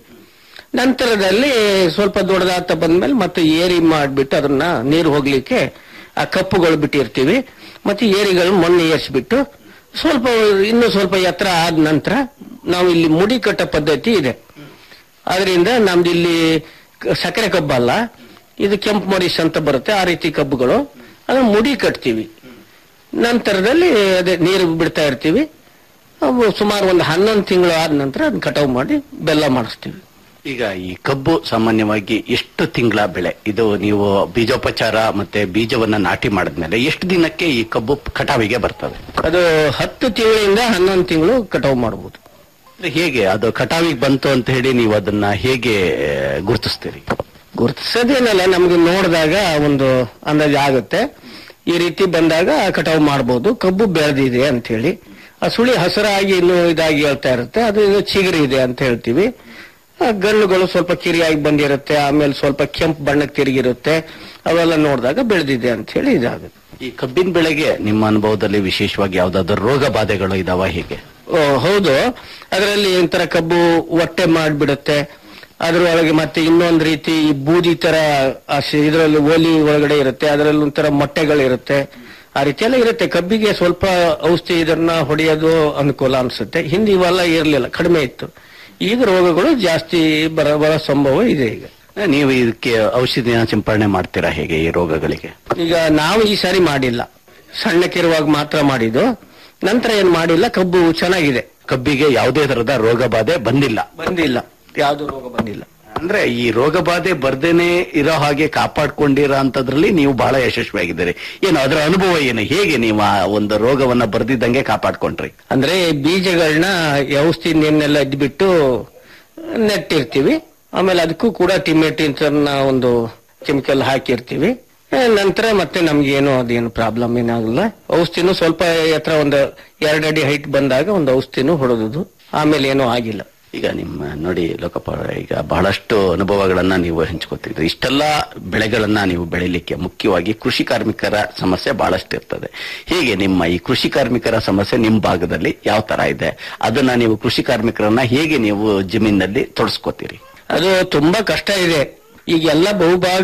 G: ನಂತರದಲ್ಲಿ ಸ್ವಲ್ಪ ದೊಡ್ಡದಾಗ್ತಾ ಬಂದ್ಮೇಲೆ ಮತ್ತೆ ಏರಿ ಮಾಡಿಬಿಟ್ಟು ಅದನ್ನ ನೀರು ಹೋಗ್ಲಿಕ್ಕೆ ಆ ಕಪ್ಪುಗಳು ಬಿಟ್ಟಿರ್ತೀವಿ ಮತ್ತೆ ಏರಿಗಳು ಮಣ್ಣು ಏರಿಸ್ಬಿಟ್ಟು ಸ್ವಲ್ಪ ಇನ್ನೂ ಸ್ವಲ್ಪ ಎತ್ತರ ಆದ ನಂತರ ನಾವು ಇಲ್ಲಿ ಮುಡಿ ಕಟ್ಟ ಪದ್ಧತಿ ಇದೆ ಅದರಿಂದ ನಮ್ದು ಇಲ್ಲಿ ಕ- ಸಕ್ಕರೆ ಕಬ್ಬಲ್ಲ ಇದು ಕೆಂಪು ಮರಿಸ್ ಅಂತ ಬರುತ್ತೆ ಆ ರೀತಿ ಕಬ್ಬುಗಳು ಅದನ್ನ ಮುಡಿ ಕಟ್ತೀವಿ ನಂತರದಲ್ಲಿ ಅದೇ ನೀರು ಬಿಡ್ತಾ ಇರ್ತೀವಿ ಅವು ಸುಮಾರು ಒಂದು ಹನ್ನೊಂದು ತಿಂಗಳು ಆದ ನಂತರ ಅದನ್ನ ಕಟಾವು ಮಾಡಿ ಬೆಲ್ಲ ಮಾಡಿಸ್ತೀವಿ
F: ಈಗ ಈ ಕಬ್ಬು ಸಾಮಾನ್ಯವಾಗಿ ಎಷ್ಟು ತಿಂಗಳ ಬೆಳೆ ಇದು ನೀವು ಬೀಜೋಪಚಾರ ಮತ್ತೆ ಬೀಜವನ್ನ ನಾಟಿ ಮಾಡಿದ್ಮೇಲೆ ಎಷ್ಟು ದಿನಕ್ಕೆ ಈ ಕಬ್ಬು ಕಟಾವಿಗೆ ಬರ್ತದೆ
G: ಅದು ಹತ್ತು ತಿಂಗಳಿಂದ ಹನ್ನೊಂದು ತಿಂಗಳು ಕಟಾವು ಮಾಡಬಹುದು
F: ಅಂದ್ರೆ ಹೇಗೆ ಅದು ಕಟಾವಿಗೆ ಬಂತು ಅಂತ ಹೇಳಿ ನೀವು ಅದನ್ನ ಹೇಗೆ ಗುರುತಿಸ್ತೀರಿ
G: ಗುರುತಿಸೋದೇನಲ್ಲ ನಮ್ಗೆ ನೋಡಿದಾಗ ಒಂದು ಅಂದಾಜು ಆಗುತ್ತೆ ಈ ರೀತಿ ಬಂದಾಗ ಕಟಾವು ಮಾಡಬಹುದು ಕಬ್ಬು ಬೆಳೆದಿದೆ ಅಂತ ಹೇಳಿ ಆ ಸುಳಿ ಹಸಿರಾಗಿ ಇನ್ನು ಇದಾಗಿ ಹೇಳ್ತಾ ಇರುತ್ತೆ ಅದು ಇದು ಚಿಗುರಿ ಇದೆ ಅಂತ ಹೇಳ್ತೀವಿ ಆ ಗಣ್ಣುಗಳು ಸ್ವಲ್ಪ ಕಿರಿಯಾಗಿ ಬಂದಿರುತ್ತೆ ಆಮೇಲೆ ಸ್ವಲ್ಪ ಕೆಂಪು ಬಣ್ಣಕ್ಕೆ ತಿರುಗಿರುತ್ತೆ ಅವೆಲ್ಲ ನೋಡಿದಾಗ ಬೆಳೆದಿದೆ ಅಂತ ಹೇಳಿ ಇದಾಗುತ್ತೆ
F: ಈ ಕಬ್ಬಿನ ಬೆಳೆಗೆ ನಿಮ್ಮ ಅನುಭವದಲ್ಲಿ ವಿಶೇಷವಾಗಿ ಯಾವ್ದಾದ್ರು ರೋಗ ಬಾಧೆಗಳು ಇದಾವ ಹೇಗೆ
G: ಓ, ಹೌದು ಅದರಲ್ಲಿ ಒಂಥರ ಕಬ್ಬು ಹೊಟ್ಟೆ ಮಾಡಿಬಿಡುತ್ತೆ ಅದ್ರೊಳಗೆ ಮತ್ತೆ ಇನ್ನೊಂದು ರೀತಿ ಈ ಬೂದಿ ತರ ಇದರಲ್ಲಿ ಓಲಿ ಒಳಗಡೆ ಇರುತ್ತೆ ಅದರಲ್ಲಿ ಒಂಥರ ಮೊಟ್ಟೆಗಳಿರುತ್ತೆ ಆ ರೀತಿ ಎಲ್ಲ ಇರುತ್ತೆ ಕಬ್ಬಿಗೆ ಸ್ವಲ್ಪ ಔಷಧಿ ಇದನ್ನ ಹೊಡೆಯೋದು ಅನುಕೂಲ ಅನ್ಸುತ್ತೆ ಹಿಂದೆ ಇವೆಲ್ಲ ಇರಲಿಲ್ಲ ಕಡಿಮೆ ಇತ್ತು ಈಗ ರೋಗಗಳು ಜಾಸ್ತಿ ಬರ ಬರೋ ಸಂಭವ ಇದೆ ಈಗ
F: ನೀವು ಇದಕ್ಕೆ ಔಷಧಿನ ಸಿಂಪರಣೆ ಮಾಡ್ತೀರಾ ಹೇಗೆ ಈ ರೋಗಗಳಿಗೆ
G: ಈಗ ನಾವು ಈ ಸಾರಿ ಮಾಡಿಲ್ಲ ಸಣ್ಣಕ್ಕಿರುವಾಗ ಮಾತ್ರ ಮಾಡಿದ್ದು ನಂತರ ಏನ್ ಮಾಡಿಲ್ಲ ಕಬ್ಬು ಚೆನ್ನಾಗಿದೆ
F: ಕಬ್ಬಿಗೆ ಯಾವುದೇ ತರದ ರೋಗ ಬಾಧೆ ಬಂದಿಲ್ಲ
G: ಬಂದಿಲ್ಲ ಯಾವ್ದು ರೋಗ ಬಂದಿಲ್ಲ
F: ಅಂದ್ರೆ ಈ ರೋಗ ಬಾಧೆ ಬರ್ದೇನೆ ಇರೋ ಹಾಗೆ ಕಾಪಾಡ್ಕೊಂಡಿರೋ ಅಂತದ್ರಲ್ಲಿ ನೀವು ಬಹಳ ಯಶಸ್ವಿಯಾಗಿದ್ದೀರಿ ಏನು ಅದರ ಅನುಭವ ಏನು ಹೇಗೆ ನೀವು ಆ ಒಂದು ರೋಗವನ್ನ ಬರ್ದಿದ್ದಂಗೆ ಕಾಪಾಡ್ಕೊಂಡ್ರಿ
G: ಅಂದ್ರೆ ಬೀಜಗಳನ್ನ ಔಷಧಿ ನೀರ್ನೆಲ್ಲ ಎದ್ಬಿಟ್ಟು ನೆಟ್ಟಿರ್ತೀವಿ ಆಮೇಲೆ ಅದಕ್ಕೂ ಕೂಡ ಟಿಮೆಟಿನ್ ಒಂದು ಕೆಮಿಕಲ್ ಹಾಕಿರ್ತೀವಿ ಆ, ನಂತರ ಮತ್ತೆ ನಮ್ಗೆ ಏನು ಅದೇನು ಪ್ರಾಬ್ಲಮ್ ಏನಾಗಲ್ಲ ಔಷಧಿನೂ ಸ್ವಲ್ಪ ಎತ್ತರ ಒಂದು ಎರಡು ಅಡಿ ಹೈಟ್ ಬಂದಾಗ ಒಂದು ಔಷಧಿನೂ ಹೊಡೆದುದು ಆಮೇಲೆ ಏನೂ ಆಗಿಲ್ಲ
F: ಈಗ ನಿಮ್ಮ ನೋಡಿ ಲೋಕಪ್ಪ ಅವರೇ, ಈಗ ಬಹಳಷ್ಟು ಅನುಭವಗಳನ್ನ ನೀವು ಹಂಚ್ಕೋತಿದ್ರಿ ಇಷ್ಟೆಲ್ಲ ಬೆಳೆಗಳನ್ನ ನೀವು ಬೆಳಿಲಿಕ್ಕೆ ಮುಖ್ಯವಾಗಿ ಕೃಷಿ ಕಾರ್ಮಿಕರ ಸಮಸ್ಯೆ ಬಹಳಷ್ಟು ಇರ್ತದೆ ಹೀಗೆ ನಿಮ್ಮ ಈ ಕೃಷಿ ಕಾರ್ಮಿಕರ ಸಮಸ್ಯೆ ನಿಮ್ಮ ಭಾಗದಲ್ಲಿ ಯಾವ ತರ ಇದೆ ಅದನ್ನ ನೀವು ಕೃಷಿ ಕಾರ್ಮಿಕರನ್ನ ಹೇಗೆ ನೀವು ಜಮೀನಲ್ಲಿ ತೊಡಸ್ಕೋತೀರಿ
G: ಅದು ತುಂಬಾ ಕಷ್ಟ ಇದೆ ಈಗ ಎಲ್ಲ ಬಹುಭಾಗ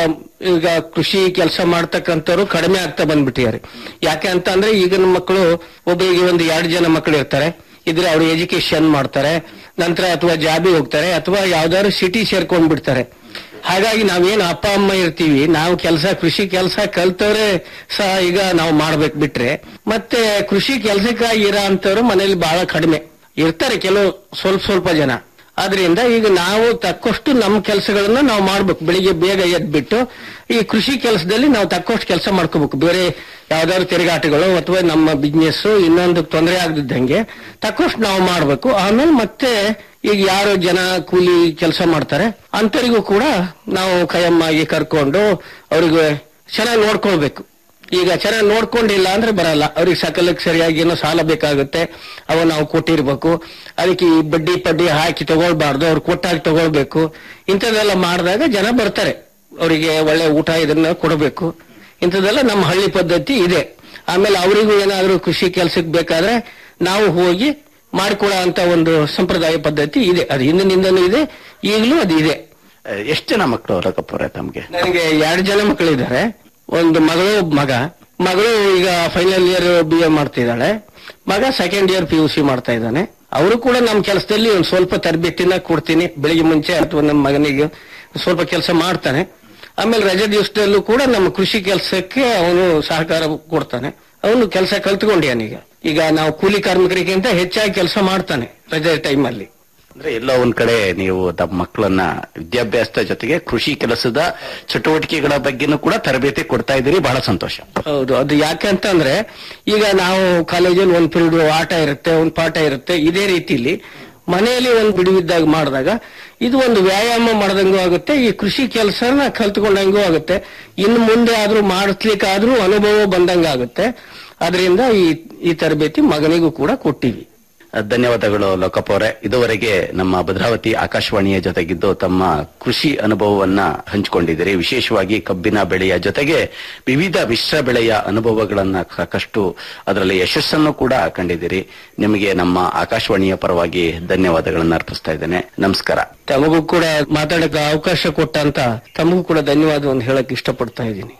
G: ಈಗ ಕೃಷಿ ಕೆಲಸ ಮಾಡ್ತಕ್ಕಂಥವ್ರು ಕಡಿಮೆ ಆಗ್ತಾ ಬಂದ್ಬಿಟ್ಟಿದ್ದಾರೆ ಯಾಕೆ ಅಂತ ಅಂದ್ರೆ ಈಗಿನ ಮಕ್ಕಳು ಒಬ್ಬರಿಗೆ ಒಂದು ಎರಡು ಜನ ಮಕ್ಕಳು ಇರ್ತಾರೆ ಇದ್ರೆ ಅವರು ಎಜುಕೇಶನ್ ಮಾಡ್ತಾರೆ ನಂತರ ಅಥವಾ ಜಾಬಿಗೆ ಹೋಗ್ತಾರೆ ಅಥವಾ ಯಾವ್ದಾದ್ರು ಸಿಟಿ ಸೇರ್ಕೊಂಡ್ ಬಿಡ್ತಾರೆ ಹಾಗಾಗಿ ನಾವೇನು ಅಪ್ಪ ಅಮ್ಮ ಇರ್ತೀವಿ ನಾವು ಕೆಲಸ ಕೃಷಿ ಕೆಲಸ ಕಲ್ತವ್ರೆ ಸಹ ಈಗ ನಾವು ಮಾಡ್ಬೇಕು ಬಿಟ್ರೆ ಮತ್ತೆ ಕೃಷಿ ಕೆಲಸಕ್ಕಾಗಿ ಇರೋ ಅಂತವ್ರು ಮನೇಲಿ ಬಹಳ ಕಡಿಮೆ ಇರ್ತಾರೆ ಕೆಲವು ಸ್ವಲ್ಪ ಸ್ವಲ್ಪ ಜನ ಆದ್ರಿಂದ ಈಗ ನಾವು ತಕ್ಕಷ್ಟು ನಮ್ಮ ಕೆಲಸಗಳನ್ನ ನಾವು ಮಾಡ್ಬೇಕು ಬೆಳಿಗ್ಗೆ ಬೇಗ ಎದ್ಬಿಟ್ಟು ಈ ಕೃಷಿ ಕೆಲಸದಲ್ಲಿ ನಾವು ತಕ್ಕಷ್ಟು ಕೆಲಸ ಮಾಡ್ಕೋಬೇಕು ಬೇರೆ ಯಾವ್ದಾದ್ರು ತಿರುಗಾಟಗಳು ಅಥವಾ ನಮ್ಮ ಬಿಸ್ನೆಸ್ ಇನ್ನೊಂದು ತೊಂದರೆ ಆಗದಿದ್ದಂಗೆ ತಕ್ಕಷ್ಟು ನಾವು ಮಾಡ್ಬೇಕು ಆಮೇಲೆ ಮತ್ತೆ ಈಗ ಯಾರು ಜನ ಕೂಲಿ ಕೆಲಸ ಮಾಡ್ತಾರೆ ಅಂತರಿಗೂ ಕೂಡ ನಾವು ಖಯಮ್ಮಾಗಿ ಕರ್ಕೊಂಡು ಅವ್ರಿಗೆ ಚೆನ್ನಾಗಿ ನೋಡ್ಕೊಳ್ಬೇಕು ಈಗ ಚೆನ್ನಾಗಿ ನೋಡ್ಕೊಂಡಿಲ್ಲ ಅಂದ್ರೆ ಬರಲ್ಲ ಅವ್ರಿಗೆ ಸಕಲಕ್ಕೆ ಸರಿಯಾಗಿ ಏನೋ ಸಾಲ ಬೇಕಾಗುತ್ತೆ ಅವ ನಾವು ಕೊಟ್ಟಿರ್ಬೇಕು ಅದಕ್ಕೆ ಈ ಬಡ್ಡಿ ಪಡ್ಡಿ ಹಾಕಿ ತಗೊಳ್ಬಾರ್ದು ಅವ್ರು ಕೊಟ್ಟಾಗಿ ತಗೊಳ್ಬೇಕು ಇಂಥದ್ದೆಲ್ಲ ಮಾಡಿದಾಗ ಜನ ಬರ್ತಾರೆ ಅವರಿಗೆ ಒಳ್ಳೆ ಊಟ ಇದನ್ನ ಕೊಡಬೇಕು ಇಂಥದ್ದೆಲ್ಲ ನಮ್ಮ ಹಳ್ಳಿ ಪದ್ಧತಿ ಇದೆ ಆಮೇಲೆ ಅವರಿಗೂ ಏನಾದರೂ ಕೃಷಿ ಕೆಲಸಕ್ಕೆ ಬೇಕಾದ್ರೆ ನಾವು ಹೋಗಿ ಮಾಡಿಕೊಡೋ ಅಂತ ಒಂದು ಸಂಪ್ರದಾಯ ಪದ್ಧತಿ ಇದೆ ಅದು ಹಿಂದಿನಿಂದನೂ ಇದೆ ಈಗಲೂ ಅದು ಇದೆ
F: ಅಹ್, ಎಷ್ಟು ಜನ ಮಕ್ಕಳು ಲೋಕಪ್ಪ ಅವರೇ ತಮ್ಗೆ
G: ನನಗೆ ಎರಡು ಜನ ಮಕ್ಕಳಿದ್ದಾರೆ ಒಂದು ಮಗಳು ಒಬ್ಬ ಮಗ ಮಗಳು ಈಗ ಫೈನಲ್ ಇಯರ್ ಬಿ ಎ ಮಾಡ್ತಿದ್ದಾಳೆ ಮಗ second year P U C ಮಾಡ್ತಾ ಇದ್ದಾನೆ ಅವರು ಕೂಡ ನಮ್ಮ ಕೆಲಸದಲ್ಲಿ ಒಂದು ಸ್ವಲ್ಪ ತರಬೇತಿನ ಕೊಡ್ತೀನಿ ಬೆಳಿಗ್ಗೆ ಮುಂಚೆ ಅಥವಾ ನಮ್ಮ ಮಗನಿಗೆ ಸ್ವಲ್ಪ ಕೆಲಸ ಮಾಡ್ತಾನೆ ಆಮೇಲೆ ರಜೆ ದಿವಸದಲ್ಲೂ ಕೂಡ ನಮ್ಮ ಕೃಷಿ ಕೆಲಸಕ್ಕೆ ಅವನು ಸಹಕಾರ ಕೊಡ್ತಾನೆ ಅವನು ಕೆಲಸ ಕಲ್ತ್ಕೊಂಡ್ಯಾನೀಗ ಈಗ ನಾವು ಕೂಲಿ ಕಾರ್ಮಿಕರಿಗಿಂತ ಹೆಚ್ಚಾಗಿ ಕೆಲಸ ಮಾಡ್ತಾನೆ ರಜೆ ಟೈಮಲ್ಲಿ
F: ಅಂದ್ರೆ ಎಲ್ಲೋ ಒಂದ್ ಕಡೆ ನೀವು ತಮ್ಮ ಮಕ್ಕಳನ್ನ ವಿದ್ಯಾಭ್ಯಾಸದ ಜೊತೆಗೆ ಕೃಷಿ ಕೆಲಸದ ಚಟುವಟಿಕೆಗಳ ಬಗ್ಗೆನೂ ಕೂಡ ತರಬೇತಿ ಕೊಡ್ತಾ ಇದ್ದೀರಿ ಬಹಳ ಸಂತೋಷ
G: ಹೌದು ಅದು ಯಾಕೆ ಅಂತಂದ್ರೆ ಈಗ ನಾವು ಕಾಲೇಜಲ್ಲಿ ಒಂದ್ ಪಿರಿಯಡ್ ಆಟ ಇರುತ್ತೆ ಒಂದ್ ಪಾಠ ಇರುತ್ತೆ ಇದೇ ರೀತಿಲಿ ಮನೆಯಲ್ಲಿ ಒಂದು ಬಿಡುವಿದ್ದಾಗ ಮಾಡಿದಾಗ ಇದು ಒಂದು ವ್ಯಾಯಾಮ ಮಾಡ್ದಂಗೂ ಆಗುತ್ತೆ ಈ ಕೃಷಿ ಕೆಲಸನ ಕಲ್ತ್ಕೊಂಡಂಗೂ ಆಗುತ್ತೆ ಇನ್ನು ಮುಂದೆ ಆದ್ರೂ ಮಾಡಿಸ್ಲಿಕ್ಕಾದ್ರೂ ಅನುಭವ ಬಂದಂಗ ಆಗುತ್ತೆ ಅದರಿಂದ ಈ ಈ ತರಬೇತಿ ಮಗನಿಗೂ ಕೂಡ ಕೊಟ್ಟಿವಿ
F: ಧನ್ಯವಾದಗಳು ಲೋಕಪ್ಪ ಅವರೇ ಇದುವರೆಗೆ ನಮ್ಮ ಭದ್ರಾವತಿ ಆಕಾಶವಾಣಿಯ ಜೊತೆಗಿದ್ದು ತಮ್ಮ ಕೃಷಿ ಅನುಭವವನ್ನ ಹಂಚಿಕೊಂಡಿದ್ದೀರಿ ವಿಶೇಷವಾಗಿ ಕಬ್ಬಿನ ಬೆಳೆಯ ಜೊತೆಗೆ ವಿವಿಧ ಮಿಶ್ರ ಬೆಳೆಯ ಅನುಭವಗಳನ್ನ ಸಾಕಷ್ಟು ಅದರಲ್ಲಿ ಯಶಸ್ಸನ್ನು ಕೂಡ ಕಂಡಿದ್ದೀರಿ ನಿಮಗೆ ನಮ್ಮ ಆಕಾಶವಾಣಿಯ ಪರವಾಗಿ ಧನ್ಯವಾದಗಳನ್ನು ಅರ್ಪಿಸ್ತಾ ಇದ್ದೇನೆ ನಮಸ್ಕಾರ
G: ತಮಗೂ ಕೂಡ ಮಾತಾಡಕ್ಕೆ ಅವಕಾಶ ಕೊಟ್ಟಂತ ತಮಗೂ ಕೂಡ ಧನ್ಯವಾದವನ್ನು ಹೇಳಕ್ ಇಷ್ಟಪಡ್ತಾ ಇದ್ದೀನಿ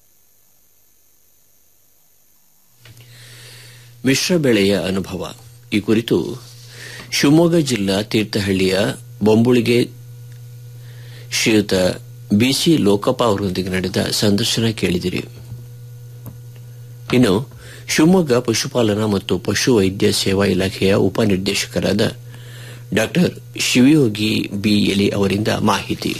A: ಮಿಶ್ರ ಬೆಳೆಯ ಅನುಭವ ಈ ಕುರಿತು ಶಿವಮೊಗ್ಗ ಜಿಲ್ಲಾ ತೀರ್ಥಹಳ್ಳಿಯ ಬೊಂಬುಳಿಗೆ ಶ್ರೀಯುತ ಬಿಸಿ ಲೋಕಪ್ಪ ಅವರೊಂದಿಗೆ ನಡೆದ ಸಂದರ್ಶನ ಕೇಳಿದಿರಿ ಇನ್ನು ಶಿವಮೊಗ್ಗ ಪಶುಪಾಲನಾ ಮತ್ತು ಪಶು ವೈದ್ಯ ಸೇವಾ ಇಲಾಖೆಯ ಉಪನಿರ್ದೇಶಕರಾದ ಡಾ ಶಿವಯೋಗಿ ಬಿ ಎಲಿ ಅವರಿಂದ ಮಾಹಿತಿ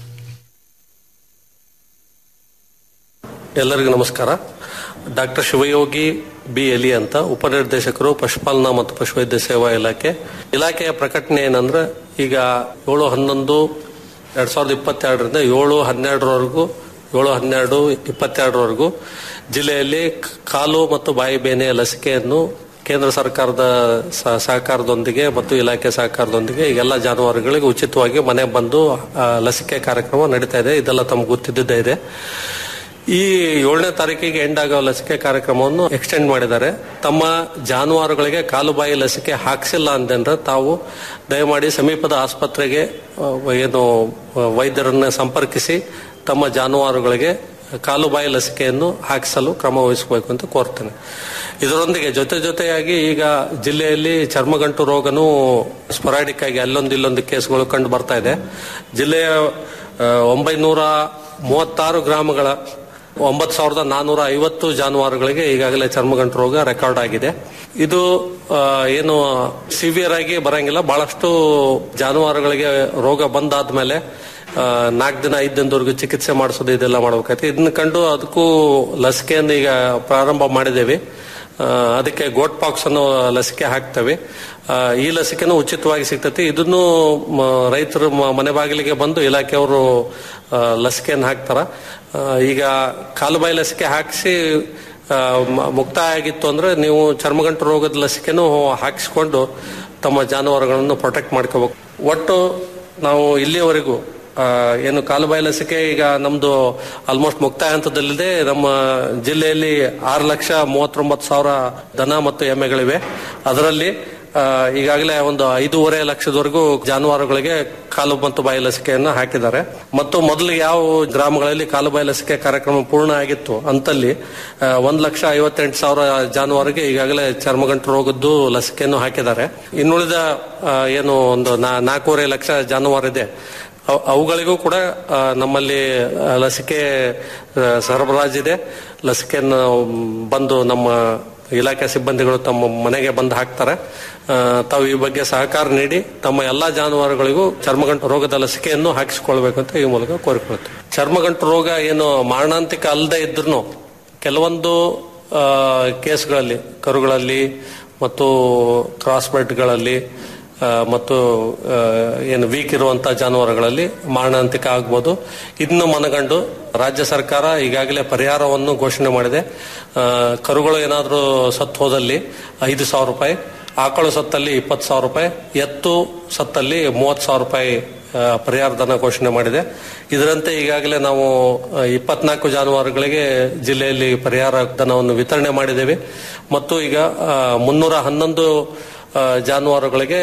H: ಎಲ್ಲರಿಗೂ ನಮಸ್ಕಾರ ಡಾಕ್ಟರ್ ಶಿವಯೋಗಿ ಬಿ ಎಲಿ ಅಂತ ಉಪನಿರ್ದೇಶಕರು ಪಶುಪಾಲನಾ ಮತ್ತು ಪಶುವೈದ್ಯ ಸೇವಾ ಇಲಾಖೆ ಇಲಾಖೆಯ ಪ್ರಕಟಣೆ ಏನಂದ್ರೆ ಈಗ ಏಳು ಹನ್ನೊಂದು ಎರಡ್ ಸಾವಿರದ ಇಪ್ಪತ್ತೆರಡರಿಂದ ಏಳು ಹನ್ನೆರಡರವರೆಗೂ ಏಳು ಹನ್ನೆರಡು ಇಪ್ಪತ್ತೆರಡರವರೆಗೂ ಜಿಲ್ಲೆಯಲ್ಲಿ ಕಾಲು ಮತ್ತು ಬಾಯಿ ಬೇನೆಯ ಲಸಿಕೆಯನ್ನು ಕೇಂದ್ರ ಸರ್ಕಾರದ ಸ- ಸಹಕಾರದೊಂದಿಗೆ ಮತ್ತು ಇಲಾಖೆ ಸಹಕಾರದೊಂದಿಗೆ ಎಲ್ಲ ಜಾನುವಾರುಗಳಿಗೆ ಉಚಿತವಾಗಿ ಮನೆ ಬಂದು ಆ, ಲಸಿಕೆ ಕಾರ್ಯಕ್ರಮ ನಡೀತಾ ಇದೆ ಇದೆಲ್ಲ ತಮ್ಗೆ ಗೊತ್ತಿದ್ದೇ ಇದೆ ಈ ಏಳನೇ ತಾರೀಕಿಗೆ ಎಂಡ್ ಆಗೋ ಲಸಿಕೆ ಕಾರ್ಯಕ್ರಮವನ್ನು ಎಕ್ಸ್ಟೆಂಡ್ ಮಾಡಿದ್ದಾರೆ ತಮ್ಮ ಜಾನುವಾರುಗಳಿಗೆ ಕಾಲುಬಾಯಿ ಲಸಿಕೆ ಹಾಕ್ಸಿಲ್ಲ ಅಂತಂದ್ರೆ ತಾವು ದಯಮಾಡಿ ಸಮೀಪದ ಆಸ್ಪತ್ರೆಗೆ ಆ, ಏನು ಆ, ವೈದ್ಯರನ್ನ ಸಂಪರ್ಕಿಸಿ ತಮ್ಮ ಜಾನುವಾರುಗಳಿಗೆ ಕಾಲುಬಾಯಿ ಲಸಿಕೆಯನ್ನು ಹಾಕಿಸಲು ಕ್ರಮ ವಹಿಸಬೇಕು ಅಂತ ಕೋರ್ತೇನೆ ಇದರೊಂದಿಗೆ ಜೊತೆ ಜೊತೆಯಾಗಿ ಈಗ ಜಿಲ್ಲೆಯಲ್ಲಿ ಚರ್ಮಗಂಟು ರೋಗನೂ ಸ್ಪೊರಾಡಿಕ್ ಆಗಿ ಅಲ್ಲೊಂದು ಇಲ್ಲೊಂದು ಕೇಸ್ಗಳು ಕಂಡು ಬರ್ತಾ ಇದೆ ಜಿಲ್ಲೆಯ ಆ, ಒಂಬೈನೂರ ಮೂವತ್ತಾರು ಗ್ರಾಮಗಳ ಒಂಬತ್ತು ಸಾವಿರದ ನಾನೂರ ಐವತ್ತು ಜಾನುವಾರುಗಳಿಗೆ ಈಗಾಗಲೇ ಚರ್ಮಗಂಟು ರೋಗ ರೆಕಾರ್ಡ್ ಆಗಿದೆ ಇದು ಆ, ಏನು ಸಿವಿಯರ್ ಆಗಿ ಬರಂಗಿಲ್ಲ ಬಹಳಷ್ಟು ಜಾನುವಾರುಗಳಿಗೆ ರೋಗ ಬಂದಾದ್ಮೇಲೆ ನಾಲ್ಕು ದಿನ ಐದು ದಿನದವರೆಗೂ ಚಿಕಿತ್ಸೆ ಮಾಡಿಸೋದು ಇದೆಲ್ಲ ಮಾಡ್ಬೇಕಾಯ್ತು ಇದನ್ನ ಕಂಡು ಅದಕ್ಕೂ ಲಸಿಕೆಯನ್ನು ಈಗ ಪ್ರಾರಂಭ ಮಾಡಿದ್ದೇವೆ ಆ, ಅದಕ್ಕೆ ಗೋಟ್ ಪಾಕ್ಸ್ ಅನ್ನೋ ಲಸಿಕೆ ಹಾಕ್ತೇವೆ ಆ, ಈ ಲಸಿಕೆನೂ ಉಚಿತವಾಗಿ ಸಿಗ್ತತಿ ಇದನ್ನು ಮ, ರೈತರು ಮ- ಮನೆ ಬಾಗಿಲಿಗೆ ಬಂದು ಇಲಾಖೆಯವರು ಆ, ಲಸಿಕೆಯನ್ನು ಹಾಕ್ತಾರ ಆ, ಈಗ ಕಾಲುಬಾಯಿ ಲಸಿಕೆ ಹಾಕಿಸಿ ಆ, ಮ- ಮುಕ್ತಾಯ ಆಗಿತ್ತು ಅಂದ್ರೆ ನೀವು ಚರ್ಮಗಂಟು ರೋಗದ ಲಸಿಕೆನೂ ಹಾಕಿಸ್ಕೊಂಡು ತಮ್ಮ ಜಾನುವಾರುಗಳನ್ನು ಪ್ರೊಟೆಕ್ಟ್ ಮಾಡ್ಕೋಬೇಕು ಒಟ್ಟು ನಾವು ಇಲ್ಲಿಯವರೆಗೂ ಆ, ಏನು ಕಾಲುಬಾಯಿ ಲಸಿಕೆ ಈಗ ನಮ್ದು ಆಲ್ಮೋಸ್ಟ್ ಮುಕ್ತಾಯ ಹಂತದಲ್ಲಿದೆ ನಮ್ಮ ಜಿಲ್ಲೆಯಲ್ಲಿ ಆರು ಲಕ್ಷ ಮೂವತ್ತೊಂಬತ್ತು ಸಾವಿರ ದನ ಮತ್ತು ಎಮ್ಮೆಗಳಿವೆ ಅದರಲ್ಲಿ ಆ, ಈಗಾಗಲೇ ಒಂದು ಐದೂವರೆ ಲಕ್ಷದವರೆಗೂ ಜಾನುವಾರುಗಳಿಗೆ ಕಾಲು ಮತ್ತು ಬಾಯಿ ಲಸಿಕೆಯನ್ನು ಹಾಕಿದ್ದಾರೆ ಮತ್ತು ಮೊದಲು ಯಾವ ಗ್ರಾಮಗಳಲ್ಲಿ ಕಾಲು ಬಾಯಿ ಲಸಿಕೆ ಕಾರ್ಯಕ್ರಮ ಪೂರ್ಣ ಆಗಿತ್ತು ಅಂತಲ್ಲಿ ಆ, ಒಂದ್ ಲಕ್ಷ ಐವತ್ತೆಂಟು ಸಾವಿರ ಜಾನುವಾರಿಗೆ ಈಗಾಗಲೇ ಚರ್ಮಗಂಟು ರೋಗದ್ದು ಲಸಿಕೆಯನ್ನು ಹಾಕಿದ್ದಾರೆ ಇನ್ನುಳಿದ ಆ, ಏನು ಒಂದು ನಾ- ನಾಲ್ಕೂವರೆ ಲಕ್ಷ ಜಾನುವಾರಿದೆ ಅವ್- ಅವುಗಳಿಗೂ ಕೂಡ ಆ, ನಮ್ಮಲ್ಲಿ ಆ, ಲಸಿಕೆ ಆ, ಸರಬರಾಜಿದೆ ಲಸಿಕೆಯನ್ನು ಬಂದು ನಮ್ಮ ಇಲಾಖೆ ಸಿಬ್ಬಂದಿಗಳು ತಮ್ಮ ಮನೆಗೆ ಬಂದು ಹಾಕ್ತಾರೆ ಆ, ತಾವು ಈ ಬಗ್ಗೆ ಸಹಕಾರ ನೀಡಿ ತಮ್ಮ ಎಲ್ಲಾ ಜಾನುವಾರುಗಳಿಗೂ ಚರ್ಮಗಂಟು ರೋಗದ ಲಸಿಕೆಯನ್ನು ಹಾಕಿಸಿಕೊಳ್ಬೇಕು ಅಂತ ಈ ಮೂಲಕ ಕೋರಿಕೊಳ್ಳುತ್ತೇವೆ ಚರ್ಮಗಂಟು ರೋಗ ಏನು ಮಾರಣಾಂತಿಕ ಅಲ್ಲದೆ ಇದ್ರೂ ಕೆಲವೊಂದು ಆ, ಕೇಸ್ಗಳಲ್ಲಿ ಕರುಗಳಲ್ಲಿ ಮತ್ತು ಕ್ರಾಸ್ ಬೆಡ್ಗಳಲ್ಲಿ ಆ, ಮತ್ತು ಆ, ಏನು ವೀಕ್ ಇರುವಂತಹ ಜಾನುವಾರುಗಳಲ್ಲಿ ಮಾರಣಾಂತಿಕ ಆಗ್ಬೋದು ಇದನ್ನು ಮನಗಂಡು ರಾಜ್ಯ ಸರ್ಕಾರ ಈಗಾಗಲೇ ಪರಿಹಾರವನ್ನು ಘೋಷಣೆ ಮಾಡಿದೆ ಆ, ಕರುಗಳು ಏನಾದರೂ ಸತ್ತು ಹೋದಲ್ಲಿ ಐದು ಸಾವಿರ ರೂಪಾಯಿ ಆಕಳು ಸತ್ತಲ್ಲಿ ಇಪ್ಪತ್ತು ಸಾವಿರ ರೂಪಾಯಿ ಎತ್ತು ಸತ್ತಲ್ಲಿ ಮೂವತ್ತು ಸಾವಿರ ರೂಪಾಯಿ ಆ, ಪರಿಹಾರ ಧನ ಘೋಷಣೆ ಮಾಡಿದೆ ಇದರಂತೆ ಈಗಾಗಲೇ ನಾವು ಆ, ಇಪ್ಪತ್ನಾಲ್ಕು ಜಾನುವಾರುಗಳಿಗೆ ಜಿಲ್ಲೆಯಲ್ಲಿ ಪರಿಹಾರ ಧನವನ್ನು ವಿತರಣೆ ಮಾಡಿದ್ದೇವೆ ಮತ್ತು ಈಗ ಆ, ಮುನ್ನೂರ ಹನ್ನೊಂದು ಆ, ಜಾನುವಾರುಗಳಿಗೆ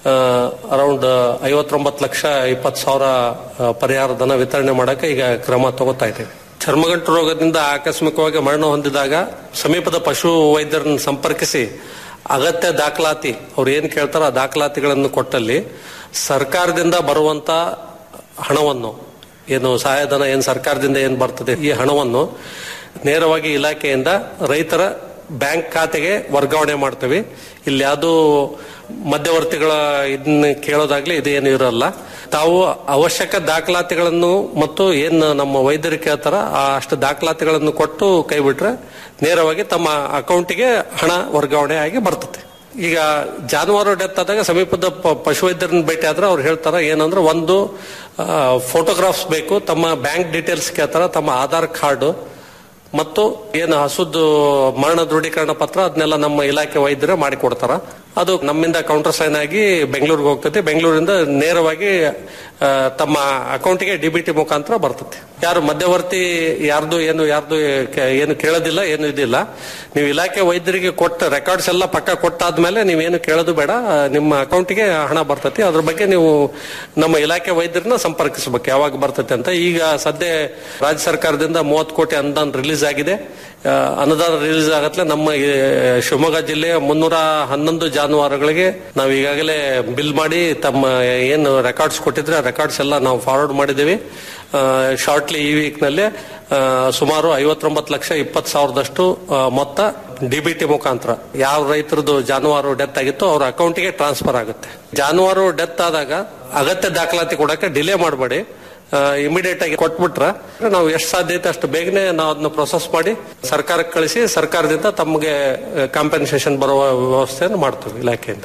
H: ಅರೌಂಡ್ ಐವತ್ತೊಂಬತ್ತು ಲಕ್ಷ ಇಪ್ಪತ್ತು ಸಾವಿರ ಆ, ಪರಿಹಾರ ಧನ ವಿತರಣೆ ಮಾಡಕ್ಕೆ ಈಗ ಕ್ರಮ ತಗೋತಾ ಇದ್ದೇವೆ ಚರ್ಮಗಂಟು ರೋಗದಿಂದ ಆಕಸ್ಮಿಕವಾಗಿ ಮರಣ ಹೊಂದಿದಾಗ ಸಮೀಪದ ಪಶು ವೈದ್ಯರನ್ನು ಸಂಪರ್ಕಿಸಿ ಅಗತ್ಯ ದಾಖಲಾತಿ ಅವ್ರು ಏನ್ ಕೇಳ್ತಾರೋ ಆ ದಾಖಲಾತಿಗಳನ್ನು ಕೊಟ್ಟಲ್ಲಿ ಸರ್ಕಾರದಿಂದ ಬರುವಂತ ಹಣವನ್ನು ಏನು ಸಹಾಯಧನ ಏನು ಸರ್ಕಾರದಿಂದ ಏನು ಬರ್ತದೆ ಈ ಹಣವನ್ನು ನೇರವಾಗಿ ಇಲಾಖೆಯಿಂದ ರೈತರ ಬ್ಯಾಂಕ್ ಖಾತೆಗೆ ವರ್ಗಾವಣೆ ಮಾಡ್ತೇವೆ ಇಲ್ಲಿ ಯಾವುದು ಮಧ್ಯವರ್ತಿಗಳ ಇದನ್ನ ಕೇಳೋದಾಗ್ಲಿ ಇದೇನು ಇರಲ್ಲ ತಾವು ಅವಶ್ಯಕ ದಾಖಲಾತಿಗಳನ್ನು ಮತ್ತು ಏನು ನಮ್ಮ ವೈದ್ಯರು ಕೇಳ್ತಾರ ಆ ಅಷ್ಟು ದಾಖಲಾತಿಗಳನ್ನು ಕೊಟ್ಟು ಕೈ ಬಿಟ್ರೆ ನೇರವಾಗಿ ತಮ್ಮ ಅಕೌಂಟಿಗೆ ಹಣ ವರ್ಗಾವಣೆ ಆಗಿ ಬರ್ತದೆ ಈಗ ಜಾನುವಾರು ಡೆತ್ ಆದಾಗ ಸಮೀಪದ ಪ- ಪಶುವೈದ್ಯರನ್ನ ಭೇಟಿ ಆದ್ರೆ ಅವ್ರು ಹೇಳ್ತಾರ ಏನಂದ್ರೆ ಒಂದು ಫೋಟೋಗ್ರಾಫ್ಸ್ ಬೇಕು ತಮ್ಮ ಬ್ಯಾಂಕ್ ಡೀಟೇಲ್ಸ್ ಕೇಳ್ತಾರ ತಮ್ಮ ಆಧಾರ್ ಕಾರ್ಡ್ ಮತ್ತು ಏನು ಹಸುದ್ದು ಮರಣ ದೃಢೀಕರಣ ಪತ್ರ ಅದನ್ನೆಲ್ಲ ನಮ್ಮ ಇಲಾಖೆ ವೈದ್ಯರೇ ಮಾಡಿಕೊಡ್ತಾರ ಅದು ನಮ್ಮಿಂದ ಕೌಂಟರ್ ಸೈನ್ ಆಗಿ ಬೆಂಗಳೂರಿಗೆ ಹೋಗ್ತದೆ ಬೆಂಗಳೂರಿಂದ ನೇರವಾಗಿ ಆ, ತಮ್ಮ ಅಕೌಂಟಿಗೆ ಡಿಬಿಟಿ ಮುಖಾಂತರ ಬರ್ತದೆ ಯಾರು ಮಧ್ಯವರ್ತಿ ಯಾರ್ದು ಏನು ಯಾರ್ದು ಕೆ- ಏನು ಕೇಳೋದಿಲ್ಲ ಏನು ಇದಿಲ್ಲ ನೀವು ಇಲಾಖೆ ವೈದ್ಯರಿಗೆ ಕೊಟ್ಟ ರೆಕಾರ್ಡ್ಸ್ ಎಲ್ಲ ಪಕ್ಕ ಕೊಟ್ಟಾದ್ಮೇಲೆ ನೀವೇನು ಕೇಳೋದು ಬೇಡ ಆ, ನಿಮ್ಮ ಅಕೌಂಟಿಗೆ ಹಣ ಬರ್ತತಿ ಅದ್ರ ಬಗ್ಗೆ ನೀವು ನಮ್ಮ ಇಲಾಖೆ ವೈದ್ಯರನ್ನ ಸಂಪರ್ಕಿಸಬೇಕು ಯಾವಾಗ ಬರ್ತತೆ ಅಂತ ಈಗ ಸದ್ಯ ರಾಜ್ಯ ಸರ್ಕಾರದಿಂದ ಮೂವತ್ತು ಕೋಟಿ ಅನುದಾನ ರಿಲೀಸ್ ಆಗಿದೆ ಆ, ಅನುದಾನ ರಿಲೀಸ್ ಆಗತ್ಲೆ ನಮ್ಮ ಈ ಶಿವಮೊಗ್ಗ ಜಿಲ್ಲೆಯ ಮುನ್ನೂರ ಹನ್ನೊಂದು ಜಾನುವಾರುಗಳಿಗೆ ನಾವು ಈಗಾಗಲೇ ಬಿಲ್ ಮಾಡಿ ತಮ್ಮ ಏನು ರೆಕಾರ್ಡ್ಸ್ ಕೊಟ್ಟಿದ್ರೆ ಆ ರೆಕಾರ್ಡ್ಸ್ ಎಲ್ಲ ನಾವು ಫಾರ್ವರ್ಡ್ ಮಾಡಿದ್ದೀವಿ ಶಾರ್ಟ್ಲಿ ಈ ವೀಕ್ ನಲ್ಲಿ ಆ, ಸುಮಾರು ಐವತ್ತೊಂಬತ್ತು ಲಕ್ಷ ಇಪ್ಪತ್ತು ಸಾವಿರದಷ್ಟು ಆ, ಮೊತ್ತ ಡಿಬಿಟಿ ಮುಖಾಂತರ ಯಾವ ರೈತರದ್ದು ಜಾನುವಾರು ಡೆತ್ ಆಗಿತ್ತು ಅವ್ರ ಅಕೌಂಟಿಗೆ ಟ್ರಾನ್ಸ್ಫರ್ ಆಗುತ್ತೆ ಜಾನುವಾರು ಡೆತ್ ಆದಾಗ ಅಗತ್ಯ ದಾಖಲಾತಿ ಕೊಡಕ್ಕೆ ಡಿಲೇ ಮಾಡಬೇಡಿ ಇಮಿಡಿಯೇಟ್ ಆಗಿ ಕೊಟ್ಬಿಟ್ರೆ ನಾವು ಎಷ್ಟು ಸಾಧ್ಯ ಐತೆ ಅಷ್ಟು ಬೇಗನೆ ನಾವು ಅದನ್ನ ಪ್ರೊಸೆಸ್ ಮಾಡಿ ಸರ್ಕಾರಕ್ಕೆ ಕಳಿಸಿ ಸರ್ಕಾರದಿಂದ ತಮಗೆ ಕಾಂಪೆನ್ಸೇಷನ್ ಬರುವ ವ್ಯವಸ್ಥೆಯನ್ನು ಮಾಡ್ತೀವಿ ಇಲಾಖೆಯಿಂದ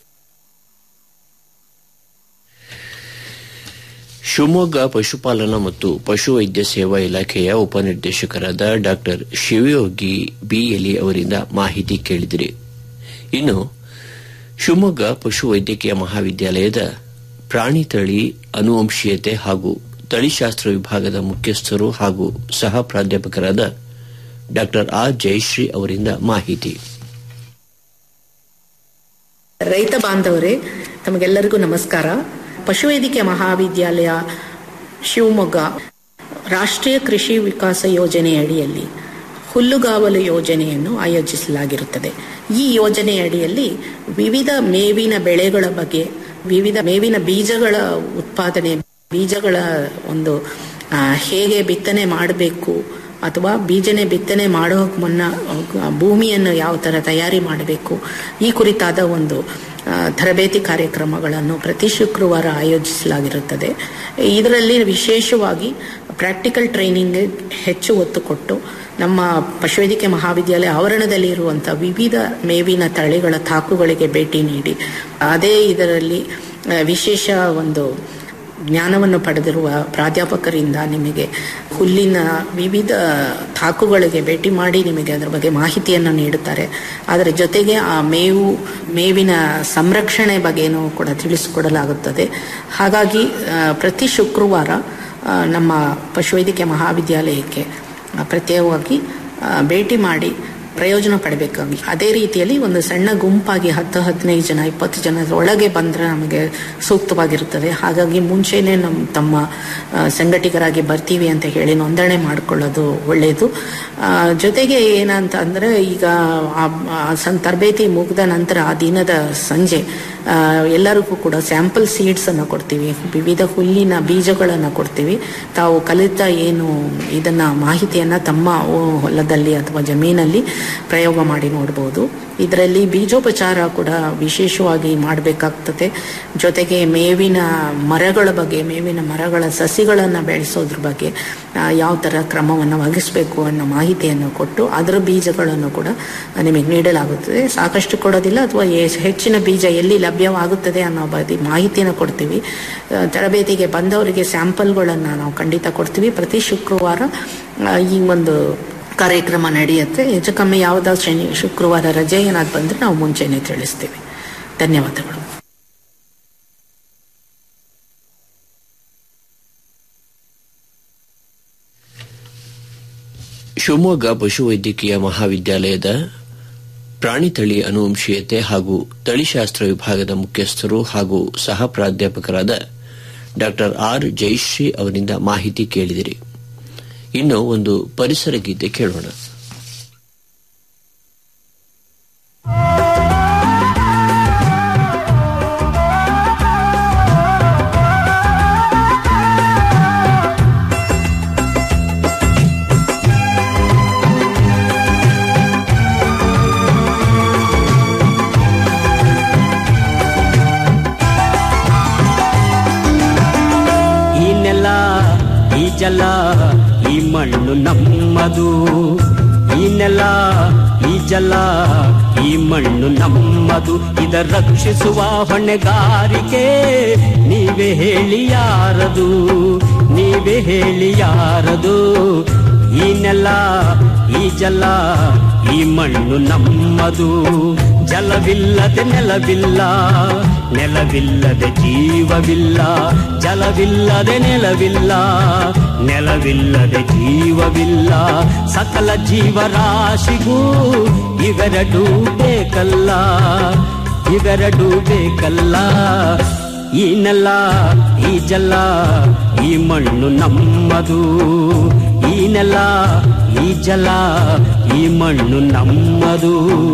A: ಶಿವಮೊಗ್ಗ ಪಶುಪಾಲನಾ ಮತ್ತು ಪಶುವೈದ್ಯ ಸೇವಾ ಇಲಾಖೆಯ ಉಪನಿರ್ದೇಶಕರಾದ ಡಾಕ್ಟರ್ ಶಿವಯೋಗಿ ಬಿಎಲಿ ಅವರಿಂದ ಮಾಹಿತಿ ಕೇಳಿದಿರಿ ಇನ್ನು ಶಿವಮೊಗ್ಗ ಪಶುವೈದ್ಯಕೀಯ ಮಹಾವಿದ್ಯಾಲಯದ ಪ್ರಾಣಿ ತಳಿ ಅನುವಂಶೀಯತೆ ಹಾಗೂ ತಳಿಶಾಸ್ತ್ರ ವಿಭಾಗದ ಮುಖ್ಯಸ್ಥರು ಹಾಗೂ ಸಹ ಪ್ರಾಧ್ಯಾಪಕರಾದ ಡಾಕ್ಟರ್ ಆರ್ ಜಯಶ್ರೀ ಅವರಿಂದ ಮಾಹಿತಿ
I: ರೈತ ಬಾಂಧವರೇ ತಮಗೆಲ್ಲರಿಗೂ ನಮಸ್ಕಾರ ಪಶುವೈದ್ಯಕೀಯ ಮಹಾವಿದ್ಯಾಲಯ ಶಿವಮೊಗ್ಗ ರಾಷ್ಟ್ರೀಯ ಕೃಷಿ ವಿಕಾಸ ಯೋಜನೆ ಅಡಿಯಲ್ಲಿ ಹುಲ್ಲುಗಾವಲು ಯೋಜನೆಯನ್ನು ಆಯೋಜಿಸಲಾಗಿರುತ್ತದೆ ಈ ಯೋಜನೆ ಅಡಿಯಲ್ಲಿ ವಿವಿಧ ಮೇವಿನ ಬೆಳೆಗಳ ಬಗ್ಗೆ ವಿವಿಧ ಮೇವಿನ ಬೀಜಗಳ ಉತ್ಪಾದನೆ ಬೀಜಗಳ ಒಂದು ಆ, ಹೇಗೆ ಬಿತ್ತನೆ ಮಾಡಬೇಕು ಅಥವಾ ಬೀಜನೆ ಬಿತ್ತನೆ ಮಾಡೋಕೆ ಮುನ್ನ ಆ, ಭೂಮಿಯನ್ನು ಯಾವ ಥರ ತಯಾರಿ ಮಾಡಬೇಕು ಈ ಕುರಿತಾದ ಒಂದು ಆ, ತರಬೇತಿ ಕಾರ್ಯಕ್ರಮಗಳನ್ನು ಪ್ರತಿ ಶುಕ್ರವಾರ ಆಯೋಜಿಸಲಾಗಿರುತ್ತದೆ ಇದರಲ್ಲಿ ವಿಶೇಷವಾಗಿ ಪ್ರಾಕ್ಟಿಕಲ್ ಟ್ರೈನಿಂಗ್ ಹೆಚ್ಚು ಒತ್ತು ಕೊಟ್ಟು ನಮ್ಮ ಪಶುವೈದ್ಯಕೀಯ ಮಹಾವಿದ್ಯಾಲಯ ಆವರಣದಲ್ಲಿ ಇರುವಂಥ ವಿವಿಧ ಮೇವಿನ ತಳಿಗಳ ತಾಕುಗಳಿಗೆ ಭೇಟಿ ನೀಡಿ ಅದೇ ಇದರಲ್ಲಿ ಆ, ವಿಶೇಷ ಒಂದು ಜ್ಞಾನವನ್ನು ಪಡೆದಿರುವ ಪ್ರಾಧ್ಯಾಪಕರಿಂದ ನಿಮಗೆ ಹುಲ್ಲಿನ ವಿವಿಧ ತಾಕುಗಳಿಗೆ ಭೇಟಿ ಮಾಡಿ ನಿಮಗೆ ಅದರ ಬಗ್ಗೆ ಮಾಹಿತಿಯನ್ನು ನೀಡುತ್ತಾರೆ ಅದರ ಜೊತೆಗೆ ಆ ಮೇವು ಮೇವಿನ ಸಂರಕ್ಷಣೆ ಬಗ್ಗೆನೂ ಕೂಡ ತಿಳಿಸಿಕೊಡಲಾಗುತ್ತದೆ ಹಾಗಾಗಿ ಆ, ಪ್ರತಿ ಶುಕ್ರವಾರ ಆ, ನಮ್ಮ ಪಶುವೈದ್ಯಕೀಯ ಮಹಾವಿದ್ಯಾಲಯಕ್ಕೆ ಆ, ಪ್ರತ್ಯೇಕವಾಗಿ ಆ, ಭೇಟಿ ಮಾಡಿ ಪ್ರಯೋಜನ ಪಡಬೇಕಾಗಿ ಅದೇ ರೀತಿಯಲ್ಲಿ ಒಂದು ಸಣ್ಣ ಗುಂಪಾಗಿ ಹತ್ತು ಹದಿನೈದು ಜನ ಇಪ್ಪತ್ತು ಜನದ ಒಳಗೆ ಬಂದರೆ ನಮಗೆ ಸೂಕ್ತವಾಗಿರುತ್ತದೆ ಹಾಗಾಗಿ ಮುಂಚೆನೆ ನಮ್ಮ ತಮ್ಮ ಆ, ಸಂಘಟಿಗರಾಗಿ ಬರ್ತೀವಿ ಅಂತ ಹೇಳಿ ನೋಂದಣಿ ಮಾಡಿಕೊಳ್ಳೋದು ಒಳ್ಳೆಯದು ಆ, ಜೊತೆಗೆ ಏನಂತ ಅಂದರೆ ಈಗ ಆ- ಆ ಸಂ ತರಬೇತಿ ಮುಗಿದ ನಂತರ ಆ ದಿನದ ಸಂಜೆ ಆ, ಎಲ್ಲರಿಗೂ ಕೂಡ ಸ್ಯಾಂಪಲ್ ಸೀಡ್ಸ್ ಅನ್ನು ಕೊಡ್ತೀವಿ ವಿವಿಧ ಹುಲ್ಲಿನ ಬೀಜಗಳನ್ನು ಕೊಡ್ತೀವಿ ತಾವು ಕಲಿತ ಏನು ಇದನ್ನ ಮಾಹಿತಿಯನ್ನ ತಮ್ಮ ಓ- ಹೊಲದಲ್ಲಿ ಅಥವಾ ಜಮೀನಲ್ಲಿ ಪ್ರಯೋಗ ಮಾಡಿ ನೋಡ್ಬೋದು ಇದರಲ್ಲಿ ಬೀಜೋಪಚಾರ ಕೂಡ ವಿಶೇಷವಾಗಿ ಮಾಡಬೇಕಾಗ್ತದೆ ಜೊತೆಗೆ ಮೇವಿನ ಮರಗಳ ಬಗ್ಗೆ ಮೇವಿನ ಮರಗಳ ಸಸಿಗಳನ್ನು ಬೆಳೆಸೋದ್ರ ಬಗ್ಗೆ ಆ, ಯಾವ ಥರ ಕ್ರಮವನ್ನು ವಹಿಸಬೇಕು ಅನ್ನೋ ಮಾಹಿತಿಯನ್ನು ಕೊಟ್ಟು ಅದರ ಬೀಜಗಳನ್ನು ಕೂಡ ನಿಮಗೆ ನೀಡಲಾಗುತ್ತದೆ ಸಾಕಷ್ಟು ಕೊಡೋದಿಲ್ಲ ಅಥವಾ ಎ- ಹೆಚ್ಚಿನ ಬೀಜ ಎಲ್ಲಿ ಲಭ್ಯವಾಗುತ್ತದೆ ಅನ್ನೋ ಬಗ್ಗೆ ಮಾಹಿತಿಯನ್ನು ಕೊಡ್ತೀವಿ ಆ, ತರಬೇತಿಗೆ ಬಂದವರಿಗೆ ಸ್ಯಾಂಪಲ್ಗಳನ್ನು ನಾವು ಖಂಡಿತ ಕೊಡ್ತೀವಿ ಪ್ರತಿ ಶುಕ್ರವಾರ ಆ, ಈ ಒಂದು ಕಾರ್ಯಕ್ರಮ ನಡೆಯುತ್ತೆ ಹೆಚ್ಚು ಕಮ್ಮಿ ಯಾವುದಾದ್ರು ಶನಿ ಶುಕ್ರವಾರ ರಜೆ ಏನಾದ್ರು ಬಂದರೆ ನಾವು ಮುಂಚೆನೆ ತಿಳಿಸ್ತೀವಿ ಧನ್ಯವಾದಗಳು
A: ಶಿವಮೊಗ್ಗ ಪಶುವೈದ್ಯಕೀಯ ಮಹಾವಿದ್ಯಾಲಯದ ಪ್ರಾಣಿ ತಳಿ ಅನುವಂಶೀಯತೆ ಹಾಗೂ ತಳಿಶಾಸ್ತ್ರ ವಿಭಾಗದ ಮುಖ್ಯಸ್ಥರು ಹಾಗೂ ಸಹ ಪ್ರಾಧ್ಯಾಪಕರಾದ ಡಾ ಆರ್ ಜಯಶ್ರೀ ಅವರಿಂದ ಮಾಹಿತಿ ಕೇಳಿದಿರಿ ಇನ್ನು ಒಂದು ಪರಿಸರ ಗೀತೆ ಕೇಳೋಣ
J: ಈ ನೆಲ ಈ ಜಲ ಈ ಮಣ್ಣು ನಮ್ಮದು ಈ ನೆಲ ಈ ಜಲ ಈ ಮಣ್ಣು ನಮ್ಮದು ಇದ ರಕ್ಷಿಸುವ ಹೊಣೆಗಾರಿಕೆ ನೀವೇ ಹೇಳಿ ಯಾರದು ನೀವೇ ಹೇಳಿ ಯಾರದು ಈ ನೆಲ ಈ ಜಲ ಈ ಮಣ್ಣು ನಮ್ಮದು ಜಲವಿಲ್ಲದೆ ನೆಲವಿಲ್ಲ ನೆಲವಿಲ್ಲದೆ ಜೀವವಿಲ್ಲ ಜಲವಿಲ್ಲದೆ ನೆಲವಿಲ್ಲ ನೆಲವಿಲ್ಲದೆ ಜೀವವಿಲ್ಲ ಸಕಲ ಜೀವರಾಶಿಗೂ ಇವೆರಡೂ ಬೇಕಲ್ಲ ಇವೆರಡೂ ಬೇಕಲ್ಲ ಈ ನೆಲ ಈ ಜಲ ಈ ಮಣ್ಣು ನಮ್ಮದು ಈ ನೆಲ ಈ ಜಲ ಈ ಮಣ್ಣು ನಮ್ಮದು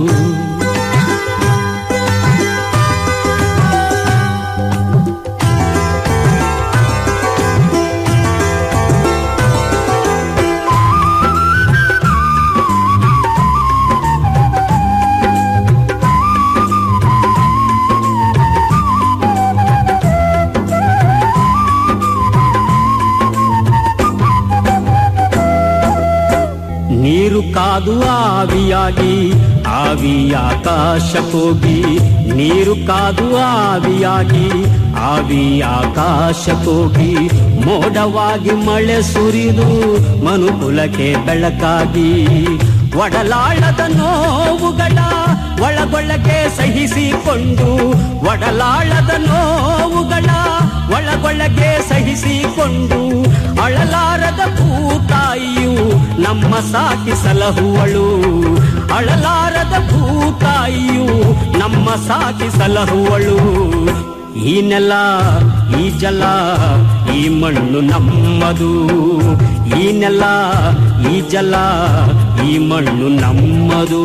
J: ನೀರು ಕಾದು ಆವಿಯಾಗಿ ಆವಿ ಆಕಾಶಕ್ಕೋಗಿ ನೀರು ಕಾದು ಆವಿಯಾಗಿ ಆವಿ ಆಕಾಶಕ್ಕೋಗಿ ಮೋಡವಾಗಿ ಮಳೆ ಸುರಿದು ಮನುಕುಲಕ್ಕೆ ಬೆಳಕಾಗಿ ಒಡಲಾಳದ ನೋವುಗಳ ಒಳಗೊಳಗೆ ಸಹಿಸಿಕೊಂಡು ಒಡಲಾಳದ ನೋವುಗಳ ಒಳಗೊಳಗೆ ಸಹಿಸಿಕೊಂಡು ಅಳಲಾರದ ಭೂತಾಯಿಯು ನಮ್ಮ ಸಾಕಿ ಸಲಹುವಳು ಅಳಲಾರದ ಭೂತಾಯಿಯು ನಮ್ಮ ಸಾಕಿ ಸಲಹುವಳು ಈ ನೆಲ ಈ ಜಲ ಈ ಮಣ್ಣು ನಮ್ಮದು ಈ ನೆಲ ಈ ಜಲ ಈ ಮಣ್ಣು ನಮ್ಮದು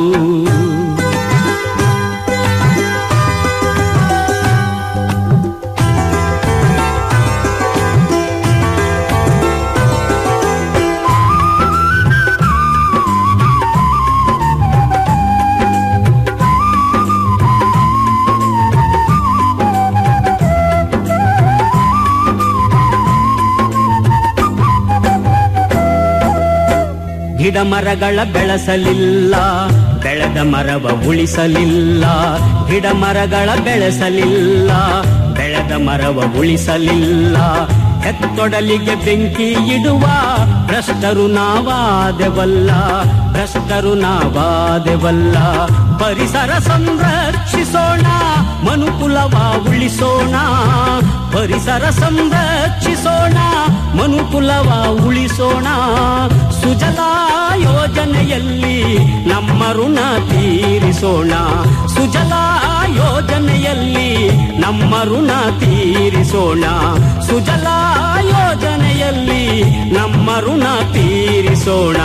J: ಗಿಡ ಮರಗಳ ಬೆಳೆಸಲಿಲ್ಲ ಬೆಳೆದ ಮರವ ಉಳಿಸಲಿಲ್ಲ ಗಿಡ ಮರಗಳ ಬೆಳೆಸಲಿಲ್ಲ ಬೆಳೆದ ಮರವ ಉಳಿಸಲಿಲ್ಲ ಹೆತ್ತೊಡಲಿಗೆ ಬೆಂಕಿ ಇಡುವ ಭ್ರಷ್ಟರು ನಾವಾದೆವಲ್ಲ ಭ್ರಷ್ಟರು ನಾವಾದೆವಲ್ಲ ಪರಿಸರ ಸಂರಕ್ಷಿಸೋಣ ಮನುಕುಲವ ಉಳಿಸೋಣ ಪರಿಸರ ಸಂರಕ್ಷಿಸೋಣ ಮನುಕುಲವ ಉಳಿಸೋಣ ಸುಜಲಾ ಯೋಜನೆಯಲ್ಲಿ ನಮ್ಮ ಋಣ ತೀರಿಸೋಣ ಸುಜಲಾ ಯೋಜನೆಯಲ್ಲಿ ನಮ್ಮ ಋಣ ತೀರಿಸೋಣ ಸುಜಲಾ ಯೋಜನೆಯಲ್ಲಿ ನಮ್ಮ ಋಣ ತೀರಿಸೋಣ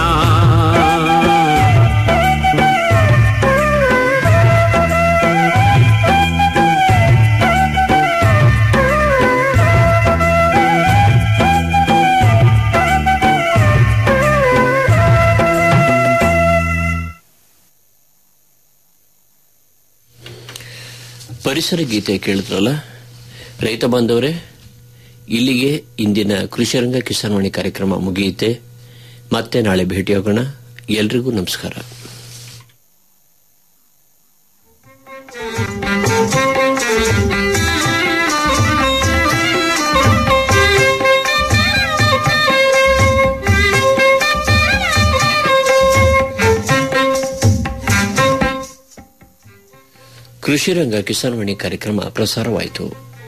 A: ಪರಿಸರ ಗೀತೆ ಕೇಳಿದ್ರಲ್ಲ ರೈತ ಬಾಂಧವರೇ ಇಲ್ಲಿಗೆ ಇಂದಿನ ಕೃಷಿರಂಗ ಕಿಸಾನ್ವಾಣಿ ಕಾರ್ಯಕ್ರಮ ಮುಗಿಯುತ್ತೆ ಮತ್ತೆ ನಾಳೆ ಭೇಟಿಯಾಗೋಣ ಎಲ್ರಿಗೂ ನಮಸ್ಕಾರ ಕೃಷಿರಂಗ ಕಿಸಾನ್ವಾಣಿ ಕಾರ್ಯಕ್ರಮ ಪ್ರಸಾರವಾಯಿತು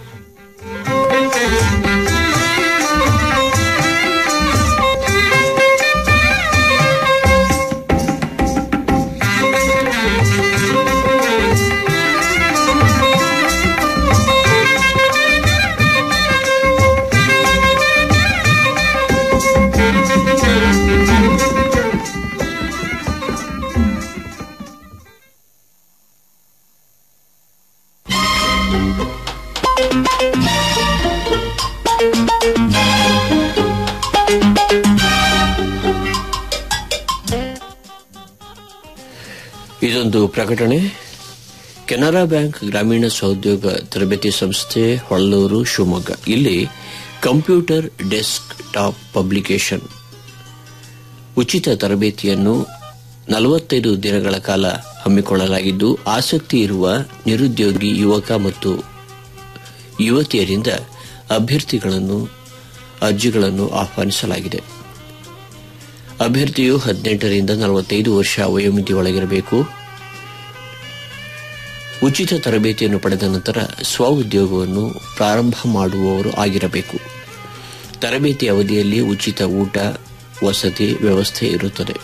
A: ಇದೊಂದು ಪ್ರಕಟಣೆ ಕೆನರಾ ಬ್ಯಾಂಕ್ ಗ್ರಾಮೀಣ ಸ್ವಉದ್ಯೋಗ ತರಬೇತಿ ಸಂಸ್ಥೆ ಹೊಳ್ಳೂರು ಶಿವಮೊಗ್ಗ ಇಲ್ಲಿ ಕಂಪ್ಯೂಟರ್ ಡೆಸ್ಕ್ ಟಾಪ್ ಪಬ್ಲಿಕೇಶನ್ ಉಚಿತ ತರಬೇತಿಯನ್ನು ನಲವತ್ತೈದು ದಿನಗಳ ಕಾಲ ಹಮ್ಮಿಕೊಳ್ಳಲಾಗಿದ್ದು ಆಸಕ್ತಿ ಇರುವ ನಿರುದ್ಯೋಗಿ ಯುವಕ ಮತ್ತು ಯುವತಿಯರಿಂದ ಅಭ್ಯರ್ಥಿಗಳನ್ನು ಅರ್ಜಿಗಳನ್ನು ಆಹ್ವಾನಿಸಲಾಗಿದೆ ಅಭ್ಯರ್ಥಿಯು ಹದಿನೆಂಟರಿಂದ ನಲವತ್ತೈದು ವರ್ಷ ವಯೋಮಿತಿಯೊಳಗಿರಬೇಕು ಉಚಿತ ತರಬೇತಿಯನ್ನು ಪಡೆದ ನಂತರ ಸ್ವ ಉದ್ಯೋಗವನ್ನು ಪ್ರಾರಂಭ ಮಾಡುವವರು ಆಗಿರಬೇಕು ತರಬೇತಿ ಅವಧಿಯಲ್ಲಿ ಉಚಿತ ಊಟ ವಸತಿ ವ್ಯವಸ್ಥೆ ಇರುತ್ತದೆ